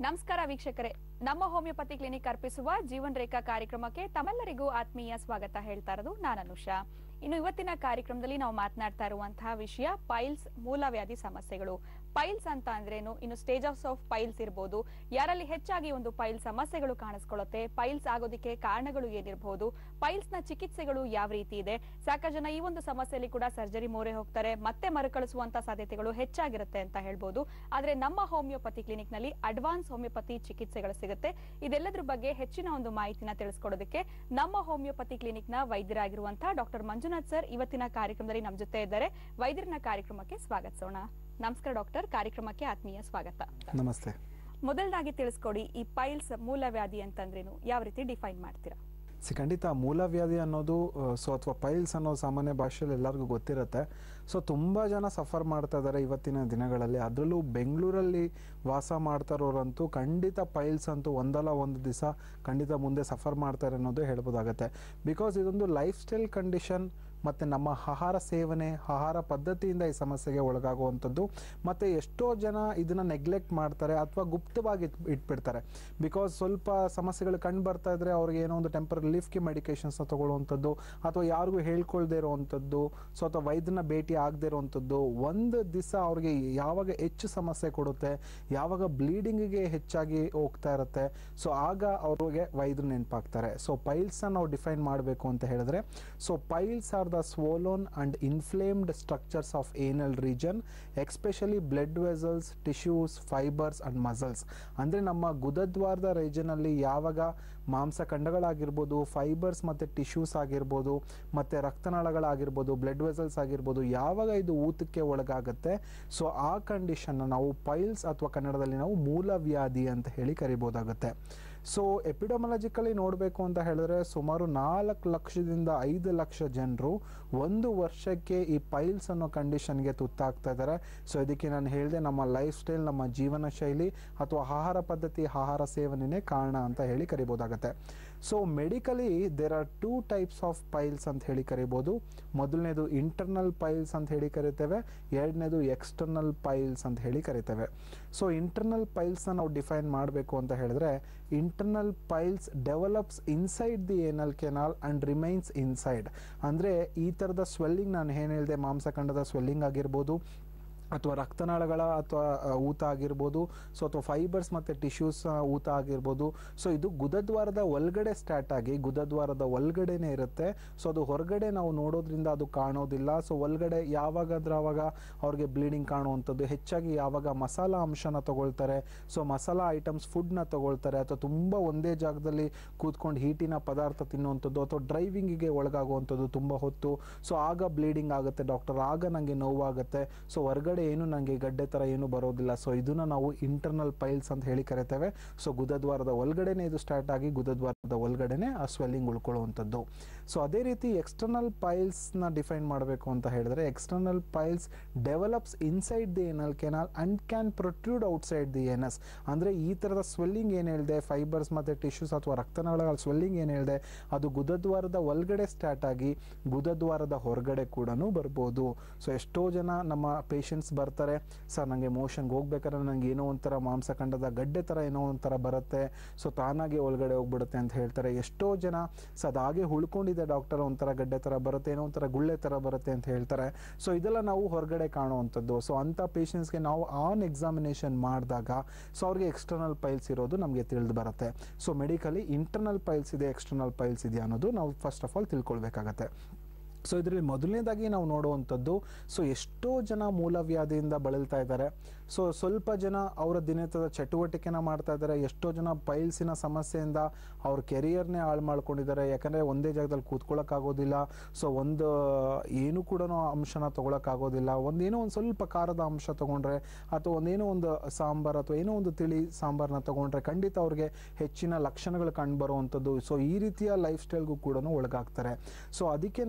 ನಮಸ್ಕಾರ ವೀಕ್ಷಕರೇ ನಮ್ಮ ಹೋಮಿಯೋಪತಿ ಕ್ಲಿನಿಕ್ ಅರ್ಪಿಸುವ ಜೀವನ್ ರೇಖಾ ಕಾರ್ಯಕ್ರಮಕ್ಕೆ ತಮ್ಮೆಲ್ಲರಿಗೂ ಆತ್ಮೀಯ ಸ್ವಾಗತ ಹೇಳ್ತಾ ಇರೋದು ನಾನು ಅನುಷಾ ಇನ್ನು ಇವತ್ತಿನ ಕಾರ್ಯಕ್ರಮದಲ್ಲಿ ನಾವು ಮಾತನಾಡ್ತಾ ಇರುವಂತಹ ವಿಷಯ ಪೈಲ್ಸ್ ಮೂಲವ್ಯಾಧಿ ಸಮಸ್ಯೆಗಳು ಪೈಲ್ಸ್ ಅಂತ ಅಂದ್ರೇನು ಇನ್ನು ಸ್ಟೇಜಸ್ ಆಫ್ ಪೈಲ್ಸ್ ಇರ್ಬೋದು ಯಾರಲ್ಲಿ ಹೆಚ್ಚಾಗಿ ಒಂದು ಪೈಲ್ ಸಮಸ್ಯೆಗಳು ಕಾಣಿಸ್ಕೊಳ್ಳುತ್ತೆ ಪೈಲ್ಸ್ ಆಗೋದಕ್ಕೆ ಕಾರಣಗಳು ಏನಿರಬಹುದು ಪೈಲ್ಸ್ ನ ಚಿಕಿತ್ಸೆಗಳು ಯಾವ ರೀತಿ ಇದೆ ಸಾಕಷ್ಟು ಜನ ಈ ಒಂದು ಸಮಸ್ಯೆಯಲ್ಲಿ ಕೂಡ ಸರ್ಜರಿ ಮೋರೆ ಹೋಗ್ತಾರೆ ಮತ್ತೆ ಮರುಕಳಿಸುವಂತ ಸಾಧ್ಯತೆಗಳು ಹೆಚ್ಚಾಗಿರುತ್ತೆ ಅಂತ ಹೇಳ್ಬೋದು ಆದ್ರೆ ನಮ್ಮ ಹೋಮಿಯೋಪತಿ ಕ್ಲಿನಿಕ್ ನಲ್ಲಿ ಅಡ್ವಾನ್ಸ್ ಹೋಮಿಯೋಪತಿ ಚಿಕಿತ್ಸೆಗಳು ಸಿಗುತ್ತೆ ಇದೆಲ್ಲದ್ರ ಬಗ್ಗೆ ಹೆಚ್ಚಿನ ಒಂದು ಮಾಹಿತಿನ ತಿಳಿಸ್ಕೊಡೋದಕ್ಕೆ ನಮ್ಮ ಹೋಮಿಯೋಪತಿ ಕ್ಲಿನಿಕ್ ನ ವೈದ್ಯರಾಗಿರುವಂತಹ ಡಾಕ್ಟರ್ ಮಂಜುನಾಥ್ ಸರ್ ಇವತ್ತಿನ ಕಾರ್ಯಕ್ರಮದಲ್ಲಿ ನಮ್ಮ ಜೊತೆ ಇದ್ದಾರೆ ವೈದ್ಯರನ್ನ ಕಾರ್ಯಕ್ರಮಕ್ಕೆ ಸ್ವಾಗತಿಸೋಣ ನಮಸ್ಕಾರ ಡಾಕ್ಟರ್ ಕಾರ್ಯಕ್ರಮಕ್ಕೆ ಆತ್ಮೀಯ ಸ್ವಾಗತ ನಮಸ್ತೆ ಮೊದಲನಾಗಿ ತಿಳಿಸ್ಕೊಡಿ ಈ ಪೈಲ್ಸ್ ಮೂಲವ್ಯಾಧಿ ಅಂತಂದ್ರೇನು ಯಾವ ರೀತಿ ಡಿಫೈನ್ ಮಾಡ್ತೀರಾ ಸಿ ಖಂಡಿತ ಮೂಲವ್ಯಾಧಿ ಅನ್ನೋದು ಸೊ ಅಥವಾ ಪೈಲ್ಸ್ ಅನ್ನೋ ಸಾಮಾನ್ಯ ಭಾಷೆಯಲ್ಲಿ ಎಲ್ಲರಿಗೂ ಗೊತ್ತಿರುತ್ತೆ ಸೊ ತುಂಬ ಜನ ಸಫರ್ ಮಾಡ್ತಾ ಇದ್ದಾರೆ ಇವತ್ತಿನ ದಿನಗಳಲ್ಲಿ ಅದರಲ್ಲೂ ಬೆಂಗಳೂರಲ್ಲಿ ವಾಸ ಮಾಡ್ತಾ ಇರೋರಂತೂ ಖಂಡಿತ ಪೈಲ್ಸ್ ಅಂತೂ ಒಂದಲ್ಲ ಒಂದು ದಿವಸ ಖಂಡಿತ ಮುಂದೆ ಸಫರ್ ಮಾಡ್ತಾರೆ ಅನ್ನೋದು ಹೇಳ್ಬೋದಾಗತ್ತೆ ಬಿಕಾಸ್ ಇದೊಂದು ಲೈಫ್ ಸ್ಟೈಲ್ ಕಂಡೀಷನ್ ಮತ್ತು ನಮ್ಮ ಆಹಾರ ಸೇವನೆ ಆಹಾರ ಪದ್ಧತಿಯಿಂದ ಈ ಸಮಸ್ಯೆಗೆ ಒಳಗಾಗುವಂಥದ್ದು ಮತ್ತು ಎಷ್ಟೋ ಜನ ಇದನ್ನು ನೆಗ್ಲೆಕ್ಟ್ ಮಾಡ್ತಾರೆ ಅಥವಾ ಗುಪ್ತವಾಗಿ ಇಟ್ ಇಟ್ಬಿಡ್ತಾರೆ ಬಿಕಾಸ್ ಸ್ವಲ್ಪ ಸಮಸ್ಯೆಗಳು ಕಂಡು ಬರ್ತಾ ಇದ್ರೆ ಅವ್ರಿಗೆ ಏನೋ ಒಂದು ಟೆಂಪರ್ ರಿಲೀಫ್ಗೆ ಮೆಡಿಕೇಶನ್ಸ್ನ ತಗೊಳ್ಳುವಂಥದ್ದು ಅಥವಾ ಯಾರಿಗೂ ಹೇಳ್ಕೊಳ್ದೇ ಇರೋವಂಥದ್ದು ಸೊ ಅಥವಾ ವೈದ್ಯನ ಭೇಟಿ ಆಗದೇ ಇರೋವಂಥದ್ದು ಒಂದು ದಿವಸ ಅವ್ರಿಗೆ ಯಾವಾಗ ಹೆಚ್ಚು ಸಮಸ್ಯೆ ಕೊಡುತ್ತೆ ಯಾವಾಗ ಬ್ಲೀಡಿಂಗಿಗೆ ಹೆಚ್ಚಾಗಿ ಹೋಗ್ತಾ ಇರುತ್ತೆ ಸೊ ಆಗ ಅವ್ರಿಗೆ ವೈದ್ಯರು ನೆನಪಾಗ್ತಾರೆ ಸೊ ಪೈಲ್ಸ್ನ ನಾವು ಡಿಫೈನ್ ಮಾಡಬೇಕು ಅಂತ ಹೇಳಿದ್ರೆ so piles are the swollen and inflamed structures of anal region especially blood vessels tissues fibres and muscles ಅಂದರೆ ನಮ್ಮ ಗುದದ್ವಾರದ ರೀಜನಲ್ಲಿ ಯಾವಾಗ ಮಾಂಸಖಂಡಗಳಾಗಿರ್ಬೋದು ಫೈಬರ್ಸ್ ಮತ್ತು ಟಿಶ್ಯೂಸ್ ಆಗಿರ್ಬೋದು ಮತ್ತು ರಕ್ತನಾಳಗಳಾಗಿರ್ಬೋದು ಬ್ಲಡ್ ವೆಸಲ್ಸ್ ಆಗಿರ್ಬೋದು ಯಾವಾಗ ಇದು ಊತಕ್ಕೆ ಒಳಗಾಗುತ್ತೆ ಸೊ ಆ ಕಂಡೀಷನ್ನ ನಾವು ಪೈಲ್ಸ್ ಅಥವಾ ಕನ್ನಡದಲ್ಲಿ ನಾವು ಮೂಲವ್ಯಾಧಿ ಅಂತ ಹೇಳಿ ಕರಿಬೋದಾಗುತ್ತೆ ಸೊ ಎಪಿಡೊಮಲಜಿಕಲಿ ನೋಡಬೇಕು ಅಂತ ಹೇಳಿದ್ರೆ ಸುಮಾರು ನಾಲ್ಕು ಲಕ್ಷದಿಂದ ಐದು ಲಕ್ಷ ಜನರು ಒಂದು ವರ್ಷಕ್ಕೆ ಈ ಪೈಲ್ಸ್ ಅನ್ನೋ ಕಂಡೀಷನ್ಗೆ ತುತ್ತಾಗ್ತಾ ಇದ್ದಾರೆ ಸೊ ಇದಕ್ಕೆ ನಾನು ಹೇಳಿದೆ ನಮ್ಮ ಲೈಫ್ ಸ್ಟೈಲ್ ನಮ್ಮ ಜೀವನ ಶೈಲಿ ಅಥವಾ ಆಹಾರ ಪದ್ಧತಿ ಆಹಾರ ಸೇವನೆನೇ ಕಾರಣ ಅಂತ ಹೇಳಿ ಕರಿಬೋದಾಗತ್ತೆ so medically there are two types of piles ಅಂತ ಹೇಳಿ ಕರಿಬೋದು ಮೊದಲನೇದು ಇಂಟರ್ನಲ್ ಪೈಲ್ಸ್ ಅಂತ ಹೇಳಿ ಕರಿತೇವೆ ಎರಡನೇದು ಎಕ್ಸ್ಟರ್ನಲ್ ಪೈಲ್ಸ್ ಅಂತ ಹೇಳಿ ಕರಿತೇವೆ ಸೊ ಇಂಟರ್ನಲ್ ಪೈಲ್ಸ್ನ ನಾವು ಡಿಫೈನ್ ಮಾಡಬೇಕು ಅಂತ ಹೇಳಿದ್ರೆ internal piles develops inside the anal canal and remains inside ಅಂದರೆ ಈ ಥರದ ಸ್ವೆಲ್ಲಿಂಗ್ ನಾನು ಏನು ಹೇಳಿದೆ ಮಾಂಸಖಂಡದ ಸ್ವೆಲ್ಲಿಂಗ್ ಆಗಿರ್ಬೋದು ಅಥವಾ ರಕ್ತನಾಳಗಳ ಅಥವಾ ಆ, ಊತ ಆಗಿರ್ಬೋದು ಸೊ ಅಥವಾ ಫೈಬರ್ಸ್ ಮತ್ತು ಟಿಶ್ಯೂಸ್ ಊತ ಆಗಿರ್ಬೋದು ಸೊ ಇದು ಗುದದ್ವಾರದ ಒಳಗಡೆ ಸ್ಟಾರ್ಟ್ ಆಗಿ ಗುದದ್ವಾರದ ಒಳಗಡೆನೇ ಇರುತ್ತೆ ಸೊ ಅದು ಹೊರಗಡೆ ನಾವು ನೋಡೋದ್ರಿಂದ ಅದು ಕಾಣೋದಿಲ್ಲ ಸೊ ಒಳಗಡೆ ಯಾವಾಗಾದ್ರೂ ಆವಾಗ ಅವ್ರಿಗೆ ಬ್ಲೀಡಿಂಗ್ ಕಾಣುವಂಥದ್ದು ಹೆಚ್ಚಾಗಿ ಯಾವಾಗ ಮಸಾಲ ಅಂಶನ ತಗೊಳ್ತಾರೆ ಸೊ ಮಸಾಲ ಐಟಮ್ಸ್ ಫುಡ್ನ ತಗೊಳ್ತಾರೆ ಅಥವಾ ತುಂಬ ಒಂದೇ ಜಾಗದಲ್ಲಿ ಕೂತ್ಕೊಂಡು ಹೀಟಿನ ಪದಾರ್ಥ ತಿನ್ನುವಂಥದ್ದು ಅಥವಾ ಡ್ರೈವಿಂಗಿಗೆ ಒಳಗಾಗುವಂಥದ್ದು ತುಂಬ ಹೊತ್ತು ಸೊ ಆಗ ಬ್ಲೀಡಿಂಗ್ ಆಗುತ್ತೆ ಡಾಕ್ಟರ್ ಆಗ ನನಗೆ ನೋವಾಗುತ್ತೆ ಸೊ ಹೊರಗಡೆ ಏನು ನನಗೆ ಗಡ್ಡೆ ಥರ ಏನು ಬರೋದಿಲ್ಲ ಸೊ ಇದನ್ನ ನಾವು ಇಂಟರ್ನಲ್ ಪೈಲ್ಸ್ ಅಂತ ಹೇಳಿ ಕರಿತೇವೆ ಸೊ ಗುದದ್ವಾರದ ಒಳಗಡೆನೆ ಇದು ಸ್ಟಾರ್ಟ್ ಆಗಿ ಗುದದ್ವಾರದ ಒಳಗಡೆನೆ ಆ ಸ್ವೆಲ್ಲಿಂಗ್ ಉಳ್ಕೊಳ್ಳುವಂಥದ್ದು ಸೊ ಅದೇ ರೀತಿ ಎಕ್ಸ್ಟರ್ನಲ್ ಪೈಲ್ಸ್ನ ಡಿಫೈನ್ ಮಾಡಬೇಕು ಅಂತ ಹೇಳಿದ್ರೆ external piles develops inside the anal canal and can protrude outside the anus ಅಂದರೆ ಈ ಥರದ ಸ್ವೆಲ್ಲಿಂಗ್ ಏನು ಹೇಳಿದೆ ಫೈಬರ್ಸ್ ಮತ್ತು ಟಿಶ್ಯೂಸ್ ಅಥವಾ ರಕ್ತನಾಳಗಳ ಸ್ವೆಲ್ಲಿಂಗ್ ಏನು ಹೇಳಿದೆ ಅದು ಗುದದ್ವಾರದ ಒಳಗಡೆ ಸ್ಟಾರ್ಟ್ ಆಗಿ ಗುದದ್ವಾರದ ಹೊರಗಡೆ ಕೂಡ ಬರ್ಬೋದು ಸೊ ಎಷ್ಟೋ ಜನ ನಮ್ಮ ಪೇಷಂಟ್ಸ್ ಬರ್ತಾರೆ ಸರ್ ನನಗೆ ಮೋಷನ್ಗೆ ಹೋಗ್ಬೇಕಾದ್ರೆ ನನಗೆ ಏನೋ ಒಂಥರ ಮಾಂಸಖಂಡದ ಗಡ್ಡೆ ಥರ ಏನೋ ಒಂಥರ ಬರುತ್ತೆ ಸೊ ತಾನಾಗೆ ಒಳಗಡೆ ಹೋಗ್ಬಿಡುತ್ತೆ ಅಂತ ಹೇಳ್ತಾರೆ ಎಷ್ಟೋ ಜನ ಸೊ ಅದು ಹಾಗೆ ಉಳ್ಕೊಂಡಿದೆ ಡಾಕ್ಟರ್ ಒಂಥರ ಗಡ್ಡೆ ಥರ ಬರುತ್ತೆ ಏನೋ ಒಂಥರ ಗುಳ್ಳೆ ಥರ ಬರುತ್ತೆ ಅಂತ ಹೇಳ್ತಾರೆ ಸೊ ಇದೆಲ್ಲ ನಾವು ಹೊರಗಡೆ ಕಾಣುವಂಥದ್ದು ಸೊ ಅಂಥ ಪೇಷಂಟ್ಸ್ಗೆ ನಾವು ಆನ್ ಎಕ್ಸಾಮಿನೇಷನ್ ಮಾಡಿದಾಗ ಸೊ ಅವ್ರಿಗೆ ಎಕ್ಸ್ಟರ್ನಲ್ ಪೈಲ್ಸ್ ಇರೋದು ನಮಗೆ ತಿಳಿದು ಬರುತ್ತೆ ಸೊ ಮೆಡಿಕಲಿ ಇಂಟರ್ನಲ್ ಪೈಲ್ಸ್ ಇದೆ ಎಕ್ಸ್ಟರ್ನಲ್ ಪೈಲ್ಸ್ ಇದೆ ಅನ್ನೋದು ನಾವು ಫಸ್ಟ್ ಆಫ್ ಆಲ್ ತಿಳ್ಕೊಳ್ಬೇಕಾಗತ್ತೆ ಸೊ ಇದರಲ್ಲಿ ಮೊದಲನೇದಾಗಿ ನಾವು ನೋಡುವಂಥದ್ದು ಸೊ ಎಷ್ಟೋ ಜನ ಮೂಲವ್ಯಾಧಿಯಿಂದ ಬಳಲ್ತಾ ಇದ್ದಾರೆ ಸೊ ಸ್ವಲ್ಪ ಜನ ಅವರ ದಿನನಿತ್ಯದ ಚಟುವಟಿಕೆನ ಮಾಡ್ತಾ ಇದ್ದಾರೆ ಎಷ್ಟೋ ಜನ ಪೈಲ್ಸಿನ ಸಮಸ್ಯೆಯಿಂದ ಅವ್ರ ಕೆರಿಯರ್ನೇ ಹಾಳು ಮಾಡ್ಕೊಂಡಿದ್ದಾರೆ ಯಾಕಂದರೆ ಒಂದೇ ಜಾಗದಲ್ಲಿ ಕೂತ್ಕೊಳ್ಳೋಕ್ಕಾಗೋದಿಲ್ಲ ಸೊ ಒಂದು ಏನು ಕೂಡ ಅಂಶನ ತೊಗೊಳಕ್ಕಾಗೋದಿಲ್ಲ ಒಂದೇನೋ ಒಂದು ಸ್ವಲ್ಪ ಖಾರದ ಅಂಶ ತೊಗೊಂಡ್ರೆ ಅಥವಾ ಒಂದೇನೋ ಒಂದು ಸಾಂಬಾರು ಅಥವಾ ಏನೋ ಒಂದು ತಿಳಿ ಸಾಂಬಾರನ್ನ ತೊಗೊಂಡ್ರೆ ಖಂಡಿತ ಅವ್ರಿಗೆ ಹೆಚ್ಚಿನ ಲಕ್ಷಣಗಳು ಕಂಡು ಬರುವಂಥದ್ದು ಸೊ ಈ ರೀತಿಯ ಲೈಫ್ ಸ್ಟೈಲ್ಗೂ ಕೂಡ ಒಳಗಾಗ್ತಾರೆ ಸೊ ಅದಕ್ಕೆ ನಾವು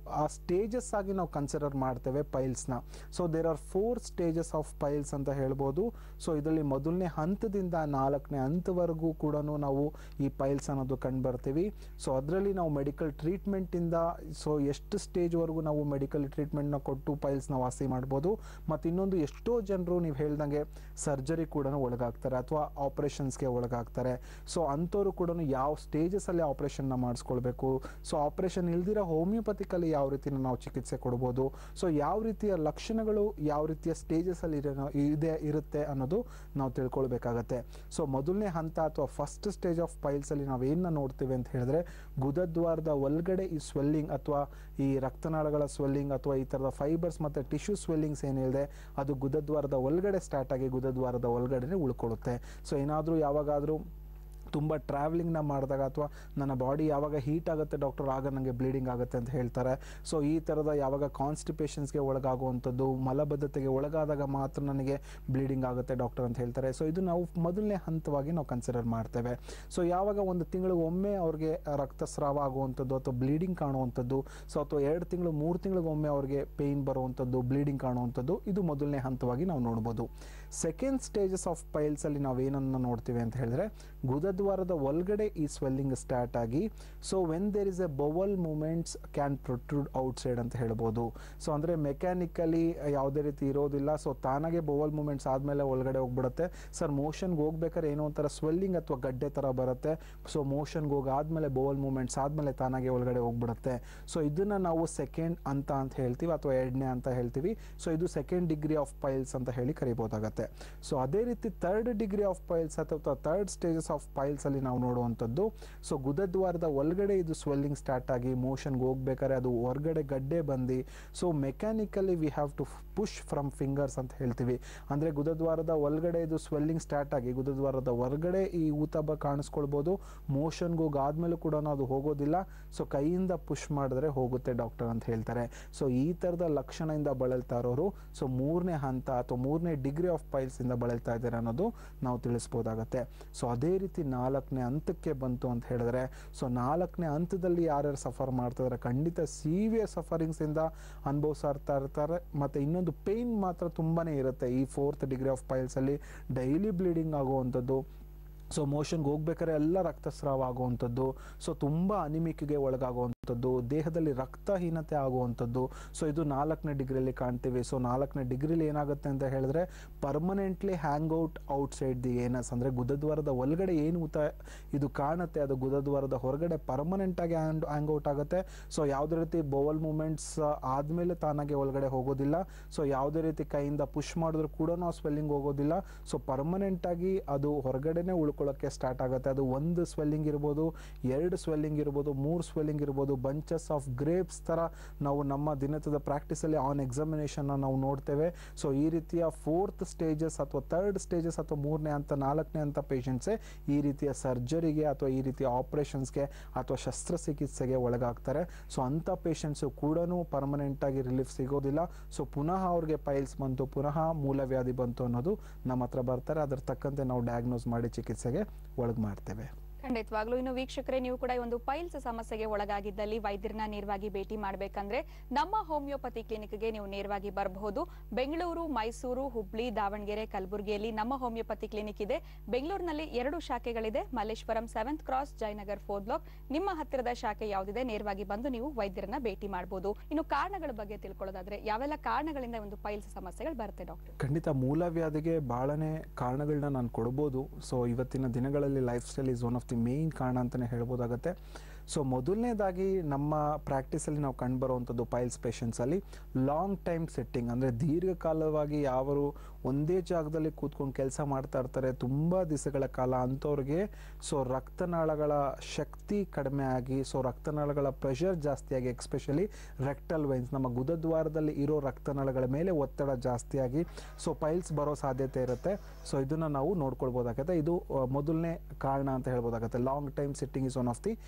ಆ ಸ್ಟೇಜಸ್ ಆಗಿ ನಾವು ಕನ್ಸಿಡರ್ ಮಾಡ್ತೇವೆ ಪೈಲ್ಸ್ನ so there are four stages of piles ಅಂತ ಹೇಳ್ಬೋದು ಸೊ ಇದರಲ್ಲಿ ಮೊದಲನೇ ಹಂತದಿಂದ ನಾಲ್ಕನೇ ಹಂತವರೆಗೂ ಕೂಡ ನಾವು ಈ ಪೈಲ್ಸ್ ಅನ್ನೋದು ಕಂಡು ಬರ್ತೀವಿ ಸೊ ಅದರಲ್ಲಿ ನಾವು ಮೆಡಿಕಲ್ ಟ್ರೀಟ್ಮೆಂಟಿಂದ ಸೊ ಎಷ್ಟು ಸ್ಟೇಜ್ವರೆಗೂ ನಾವು ಮೆಡಿಕಲ್ ಟ್ರೀಟ್ಮೆಂಟ್ನ ಕೊಟ್ಟು ಪೈಲ್ಸ್ನ ವಾಸಿ ಮಾಡ್ಬೋದು ಮತ್ತು ಇನ್ನೊಂದು ಎಷ್ಟೋ ಜನರು ನೀವು ಹೇಳ್ದಂಗೆ ಸರ್ಜರಿ ಕೂಡ ಒಳಗಾಗ್ತಾರೆ ಅಥವಾ ಆಪರೇಷನ್ಸ್ಗೆ ಒಳಗಾಗ್ತಾರೆ ಸೊ ಅಂಥವ್ರು ಕೂಡ ಯಾವ ಸ್ಟೇಜಸಲ್ಲಿ ಆಪರೇಷನ್ನ ಮಾಡಿಸ್ಕೊಳ್ಬೇಕು ಸೊ ಆಪರೇಷನ್ ಇಲ್ದಿರೋ ಹೋಮಿಯೋಪತಿಕಲ್ಲಿ ಯಾವ ರೀತಿ ನಾವು ಚಿಕಿತ್ಸೆ ಕೊಡ್ಬೋದು ಸೊ ಯಾವ ರೀತಿಯ ಲಕ್ಷಣಗಳು ಯಾವ ರೀತಿಯ ಸ್ಟೇಜಸಲ್ಲಿ ಇದೆ ಇರುತ್ತೆ ಅನ್ನೋದು ನಾವು ತಿಳ್ಕೊಳ್ಬೇಕಾಗತ್ತೆ ಸೊ ಮೊದಲನೇ ಹಂತ ಅಥವಾ ಫಸ್ಟ್ ಸ್ಟೇಜ್ ಆಫ್ ಪೈಲ್ಸಲ್ಲಿ ನಾವು ಏನನ್ನ ನೋಡ್ತೀವಿ ಅಂತ ಹೇಳಿದ್ರೆ ಗುದದ್ವಾರದ ಒಳಗಡೆ ಈ ಸ್ವೆಲ್ಲಿಂಗ್ ಅಥವಾ ಈ ರಕ್ತನಾಳಗಳ ಸ್ವೆಲ್ಲಿಂಗ್ ಅಥವಾ ಈ ಥರದ ಫೈಬರ್ಸ್ ಮತ್ತು ಟಿಶ್ಯೂ ಸ್ವೆಲ್ಲಿಂಗ್ಸ್ ಏನಿದೆ ಅದು ಗುದದ್ವಾರದ ಒಳಗಡೆ ಸ್ಟಾರ್ಟ್ ಆಗಿ ಗುದದ್ವಾರದ ಒಳಗಡೆ ಉಳ್ಕೊಳ್ಳುತ್ತೆ ಸೊ ಏನಾದರೂ ಯಾವಾಗಾದರೂ ತುಂಬ ಟ್ರಾವೆಲಿಂಗ್ನ ಮಾಡಿದಾಗ ಅಥವಾ ನನ್ನ ಬಾಡಿ ಯಾವಾಗ ಹೀಟ್ ಆಗುತ್ತೆ ಡಾಕ್ಟರ್ ಆಗ ನನಗೆ ಬ್ಲೀಡಿಂಗ್ ಆಗುತ್ತೆ ಅಂತ ಹೇಳ್ತಾರೆ ಸೊ ಈ ಥರದ ಯಾವಾಗ ಕಾನ್ಸ್ಟಿಪೇಷನ್ಸ್ಗೆ ಒಳಗಾಗುವಂಥದ್ದು ಮಲಬದ್ಧತೆಗೆ ಒಳಗಾದಾಗ ಮಾತ್ರ ನನಗೆ ಬ್ಲೀಡಿಂಗ್ ಆಗುತ್ತೆ ಡಾಕ್ಟರ್ ಅಂತ ಹೇಳ್ತಾರೆ ಸೊ ಇದು ನಾವು ಮೊದಲನೇ ಹಂತವಾಗಿ ನಾವು ಕನ್ಸಿಡರ್ ಮಾಡ್ತೇವೆ ಸೊ ಯಾವಾಗ ಒಂದು ತಿಂಗಳಿಗೆ ಒಮ್ಮೆ ಅವ್ರಿಗೆ ರಕ್ತಸ್ರಾವ ಆಗುವಂಥದ್ದು ಅಥವಾ ಬ್ಲೀಡಿಂಗ್ ಕಾಣುವಂಥದ್ದು ಸೊ ಅಥವಾ ಎರಡು ತಿಂಗಳು ಮೂರು ತಿಂಗಳಿಗೊಮ್ಮೆ ಅವ್ರಿಗೆ ಪೇಯ್ನ್ ಬರುವಂಥದ್ದು ಬ್ಲೀಡಿಂಗ್ ಕಾಣುವಂಥದ್ದು ಇದು ಮೊದಲನೇ ಹಂತವಾಗಿ ನಾವು ನೋಡ್ಬೋದು ಸೆಕೆಂಡ್ ಸ್ಟೇಜಸ್ ಆಫ್ ಪೈಲ್ಸಲ್ಲಿ ನಾವು ಏನನ್ನು ನೋಡ್ತೀವಿ ಅಂತ ಹೇಳಿದ್ರೆ ಗುದದ್ವಾರದ ಒಳಗಡೆ ಈ ಸ್ವೆಲ್ಲಿಂಗ್ ಸ್ಟಾರ್ಟ್ ಆಗಿ so when there is a bowel movements can protrude outside ಅಂತ ಹೇಳ್ಬೋದು ಸೊ ಅಂದರೆ ಮೆಕ್ಯಾನಿಕಲಿ ಯಾವುದೇ ರೀತಿ ಇರೋದಿಲ್ಲ ಸೊ ತಾನಾಗೆ ಬವಲ್ ಮೂಮೆಂಟ್ಸ್ ಆದಮೇಲೆ ಒಳಗಡೆ ಹೋಗ್ಬಿಡುತ್ತೆ ಸರ್ ಮೋಷನ್ಗೆ ಹೋಗ್ಬೇಕಾದ್ರೆ ಏನೋ ಒಂಥರ ಸ್ವೆಲ್ಲಿಂಗ್ ಅಥವಾ ಗಡ್ಡೆ ಥರ ಬರುತ್ತೆ ಸೊ ಮೋಷನ್ಗೆ ಹೋಗಿ ಆದಮೇಲೆ ಬವಲ್ ಮೂಮೆಂಟ್ಸ್ ಆದಮೇಲೆ ತಾನಾಗೆ ಒಳಗಡೆ ಹೋಗ್ಬಿಡುತ್ತೆ ಸೊ ಇದನ್ನು ನಾವು ಸೆಕೆಂಡ್ ಅಂತ ಅಂತ ಹೇಳ್ತೀವಿ ಅಥವಾ ಎರಡನೇ ಅಂತ ಹೇಳ್ತೀವಿ ಸೊ ಇದು ಸೆಕೆಂಡ್ ಡಿಗ್ರಿ ಆಫ್ ಪೈಲ್ಸ್ ಅಂತ ಹೇಳಿ ಕರಿಬೋದಾಗತ್ತೆ ಸೊ ಅದೇ ರೀತಿ ಥರ್ಡ್ ಡಿಗ್ರಿ ಆಫ್ ಪೈಲ್ಸ್ ಅಥವಾ ಥರ್ಡ್ ಸ್ಟೇಜಸ್ ಆಫ್ ಪೈಲ್ಸ್ ಅಲ್ಲಿ ನಾವು ನೋಡುವಂಥದ್ದು ಸೊ ಗುದದ್ವಾರದ ಒಳಗಡೆ ಇದು ಸ್ವೆಲ್ಲಿಂಗ್ ಸ್ಟಾರ್ಟ್ ಆಗಿ ಮೋಷನ್ಗೆ ಹೋಗ್ಬೇಕಾದ್ರೆ ಅದು ಹೊರಗಡೆ ಗಡ್ಡೆ ಬಂದು so mechanically we have to push from fingers ಅಂತ ಹೇಳ್ತೀವಿ ಅಂದರೆ ಗುದದ್ವಾರದ ಒಳಗಡೆ ಇದು ಸ್ವೆಲ್ಲಿಂಗ್ ಸ್ಟಾರ್ಟ್ ಆಗಿ ಗುದದ್ವಾರದ ಹೊರಗಡೆ ಈ ಊತಬ ಕಾಣಿಸ್ಕೊಳ್ಬೋದು ಮೋಷನ್ಗೆ ಹೋಗಿ ಆದ್ಮೇಲೂ ಕೂಡ ಅದು ಹೋಗೋದಿಲ್ಲ ಸೊ ಕೈಯಿಂದ ಪುಷ್ ಮಾಡಿದ್ರೆ ಹೋಗುತ್ತೆ ಡಾಕ್ಟರ್ ಅಂತ ಹೇಳ್ತಾರೆ ಸೊ ಈ ಥರದ ಲಕ್ಷಣದಿಂದ ಬಳಲ್ತಾ ಇರೋರು ಸೊ ಮೂರನೇ ಹಂತ ಅಥವಾ ಮೂರನೇ ಡಿಗ್ರಿ ಆಫ್ ಪೈಲ್ಸ್ ಇಂದ ಬಳಲ್ತಾ ಇದ್ದಾರೆ ಅನ್ನೋದು ನಾವು ತಿಳಿಸ್ಬೋದಾಗತ್ತೆ ಸೊ ಅದೇ ರೀತಿ ನಾಲ್ಕನೇ ಹಂತಕ್ಕೆ ಬಂತು ಅಂತ ಹೇಳಿದ್ರೆ ಸೊ ನಾಲ್ಕನೇ ಹಂತದಲ್ಲಿ ಯಾರ್ಯಾರು ಸಫರ್ ಮಾಡ್ತಿದ್ದಾರೆ ಖಂಡಿತ ಸೀವಿಯರ್ ಸಫರಿಂಗ್ಸ್ ಇಂದ ಅನುಭವಿಸ್ತಾ ಇರ್ತಾರೆ ಮತ್ತೆ ಇನ್ನೊಂದು ಪೇಯ್ನ್ ಮಾತ್ರ ತುಂಬಾನೇ ಇರುತ್ತೆ ಈ ಫೋರ್ತ್ ಡಿಗ್ರಿ ಆಫ್ ಪೈಲ್ಸ್ ಅಲ್ಲಿ ಡೈಲಿ ಬ್ಲೀಡಿಂಗ್ ಆಗುವಂಥದ್ದು ಸೊ ಮೋಷನ್ಗೆ ಹೋಗ್ಬೇಕಾದ್ರೆ ಎಲ್ಲ ರಕ್ತಸ್ರಾವ ಆಗುವಂಥದ್ದು ಸೊ ತುಂಬ ಅನಿಮಿಕ್ಗೆ ಒಳಗಾಗುವಂಥದ್ದು ದೇಹದಲ್ಲಿ ರಕ್ತಹೀನತೆ ಆಗುವಂಥದ್ದು ಸೊ ಇದು ನಾಲ್ಕನೇ ಡಿಗ್ರಿಯಲ್ಲಿ ಕಾಣ್ತೀವಿ ಸೊ ನಾಲ್ಕನೇ ಡಿಗ್ರಿಲಿ ಏನಾಗುತ್ತೆ ಅಂತ ಹೇಳಿದ್ರೆ permanently hang out outside the anus ಅಂದರೆ ಗುದದ್ವಾರದ ಒಳಗಡೆ ಏನು ಊತ ಇದು ಕಾಣುತ್ತೆ ಅದು ಗುದದ್ವಾರದ ಹೊರಗಡೆ ಪರ್ಮನೆಂಟ್ ಆಗಿ ಹ್ಯಾಂಗ್ ಔಟ್ ಆಗುತ್ತೆ ಸೊ ಯಾವುದೇ ರೀತಿ ಬೋವಲ್ ಮೂಮೆಂಟ್ಸ್ ಆದಮೇಲೆ ತಾನಾಗೆ ಒಳಗಡೆ ಹೋಗೋದಿಲ್ಲ ಸೊ ಯಾವುದೇ ರೀತಿ ಕೈಯಿಂದ ಪುಷ್ ಮಾಡಿದ್ರು ಕೂಡ ನಾವು ಸ್ವೆಲ್ಲಿಂಗ್ ಹೋಗೋದಿಲ್ಲ ಸೊ ಪರ್ಮನೆಂಟ್ ಆಗಿ ಅದು ಹೊರಗಡೆನೆ ಉಳ್ಕೊಳ್ಳೋಕ್ಕೆ ಸ್ಟಾರ್ಟ್ ಆಗುತ್ತೆ ಅದು ಒಂದು ಸ್ವೆಲ್ಲಿಂಗ್ ಇರ್ಬೋದು ಎರಡು ಸ್ವೆಲ್ಲಿಂಗ್ ಇರ್ಬೋದು ಮೂರು ಸ್ವೆಲ್ಲಿಂಗ್ ಇರ್ಬೋದು ಬಂಚಸ್ ಆಫ್ ಗ್ರೇಪ್ಸ್ ಥರ ನಾವು ನಮ್ಮ ದಿನದ ಪ್ರಾಕ್ಟೀಸಲ್ಲಿ ಆನ್ ಎಕ್ಸಾಮಿನೇಷನ್ನ ನಾವು ನೋಡ್ತೇವೆ ಸೊ ಈ ರೀತಿಯ ಫೋರ್ತ್ ಸ್ಟೇಜಸ್ ಅಥವಾ ಥರ್ಡ್ ಸ್ಟೇಜಸ್ ಅಥವಾ ಮೂರನೇ ಹಂತ ನಾಲ್ಕನೇ ಹಂತ ಪೇಷಂಟ್ಸೇ ಈ ರೀತಿಯ ಸರ್ಜರಿಗೆ ಅಥವಾ ಈ ರೀತಿಯ ಆಪರೇಷನ್ಸ್ಗೆ ಅಥವಾ ಶಸ್ತ್ರಚಿಕಿತ್ಸೆಗೆ ಒಳಗಾಗ್ತಾರೆ ಸೊ ಅಂಥ ಪೇಷಂಟ್ಸು ಕೂಡ ಪರ್ಮನೆಂಟ್ ಆಗಿ ರಿಲೀಫ್ ಸಿಗೋದಿಲ್ಲ ಸೊ ಪುನಃ ಅವ್ರಿಗೆ ಪೈಲ್ಸ್ ಬಂತು ಪುನಃ ಮೂಲವ್ಯಾಧಿ ಬಂತು ಅನ್ನೋದು ನಮ್ಮ ಹತ್ರ ಬರ್ತಾರೆ ಅದ್ರ ತಕ್ಕಂತೆ ನಾವು ಡಯಾಗ್ನೋಸ್ ಮಾಡಿ ಚಿಕಿತ್ಸೆಗೆ ಒಳಗೆ ಮಾಡ್ತೇವೆ ಖಂಡಿತವಾಗ್ಲೂ ಇನ್ನು ವೀಕ್ಷಕರೇ ನೀವು ಕೂಡ ಈ ಒಂದು ಪೈಲ್ಸ್ ಸಮಸ್ಯೆಗೆ ಒಳಗಾಗಿದ್ದಲ್ಲಿ ವೈದ್ಯರನ್ನ ನೇರವಾಗಿ ಭೇಟಿ ಮಾಡಬೇಕಂದ್ರೆ ನಮ್ಮ ಹೋಮಿಯೋಪತಿ ಕ್ಲಿನಿಕ್ಗೆ ನೀವು ನೇರವಾಗಿ ಬರಬಹುದು ಬೆಂಗಳೂರು ಮೈಸೂರು ಹುಬ್ಳಿ ದಾವಣಗೆರೆ ಕಲಬುರಗಿಯಲ್ಲಿ ನಮ್ಮ ಹೋಮಿಯೋಪತಿ ಕ್ಲಿನಿಕ್ ಇದೆ ಬೆಂಗಳೂರಿನಲ್ಲಿ ಎರಡು ಶಾಖೆಗಳಿದೆ Malleshwaram seventh cross Jayanagar four block ನಿಮ್ಮ ಹತ್ತಿರದ ಶಾಖೆ ಯಾವುದಿದೆ ನೇರವಾಗಿ ಬಂದು ನೀವು ವೈದ್ಯರನ್ನ ಭೇಟಿ ಮಾಡಬಹುದು ಇನ್ನು ಕಾರಣಗಳ ಬಗ್ಗೆ ತಿಳ್ಕೊಳ್ಳೋದಾದ್ರೆ ಯಾವೆಲ್ಲ ಕಾರಣಗಳಿಂದ ಒಂದು ಪೈಲ್ಸ್ ಸಮಸ್ಯೆಗಳು ಬರುತ್ತೆ ಡಾಕ್ಟರ್ ಖಂಡಿತ ಮೂಲವ್ಯಾಧಿಗೆ ಭಾಳನೇ ಕಾರಣಗಳನ್ನ ನಾನು ಕೊಡ್ಬೋದು ಸೊ ಇವತ್ತಿನ ದಿನಗಳಲ್ಲಿ life style is one of the main ಕಾರಣ ಅಂತಲೇ ಹೇಳ್ಬೋದಾಗತ್ತೆ ಸೊ ಮೊದಲನೇದಾಗಿ ನಮ್ಮ ಪ್ರಾಕ್ಟೀಸಲ್ಲಿ ನಾವು ಕಂಡುಬರುವಂಥದ್ದು ಪೈಲ್ಸ್ ಪೇಷಂಟ್ಸಲ್ಲಿ ಲಾಂಗ್ ಟೈಮ್ ಸೆಟ್ಟಿಂಗ್ ಅಂದರೆ ದೀರ್ಘಕಾಲವಾಗಿ ಯಾವರು ಒಂದೇ ಜಾಗದಲ್ಲಿ ಕೂತ್ಕೊಂಡು ಕೆಲಸ ಮಾಡ್ತಾ ಇರ್ತಾರೆ ತುಂಬ ದಿವಸಗಳ ಕಾಲ ಅಂಥವ್ರಿಗೆ ಸೊ ರಕ್ತನಾಳಗಳ ಶಕ್ತಿ ಕಡಿಮೆ ಆಗಿ ಸೊ ರಕ್ತನಾಳಗಳ ಪ್ರೆಷರ್ ಜಾಸ್ತಿ ಆಗಿ ಎಕ್ಸ್ಪೆಷಲಿ ರೆಕ್ಟಲ್ ವೈನ್ಸ್ ನಮ್ಮ ಗುದದ್ವಾರದಲ್ಲಿ ಇರೋ ರಕ್ತನಾಳಗಳ ಮೇಲೆ ಒತ್ತಡ ಜಾಸ್ತಿ ಆಗಿ ಸೊ ಪೈಲ್ಸ್ ಬರೋ ಸಾಧ್ಯತೆ ಇರುತ್ತೆ ಸೊ ಇದನ್ನು ನಾವು ನೋಡ್ಕೊಳ್ಬೋದಾಗತ್ತೆ ಇದು ಆ, ಮೊದಲನೇ ಕಾರಣ ಅಂತ ಹೇಳ್ಬೋದಾಗತ್ತೆ long time sitting is one of the main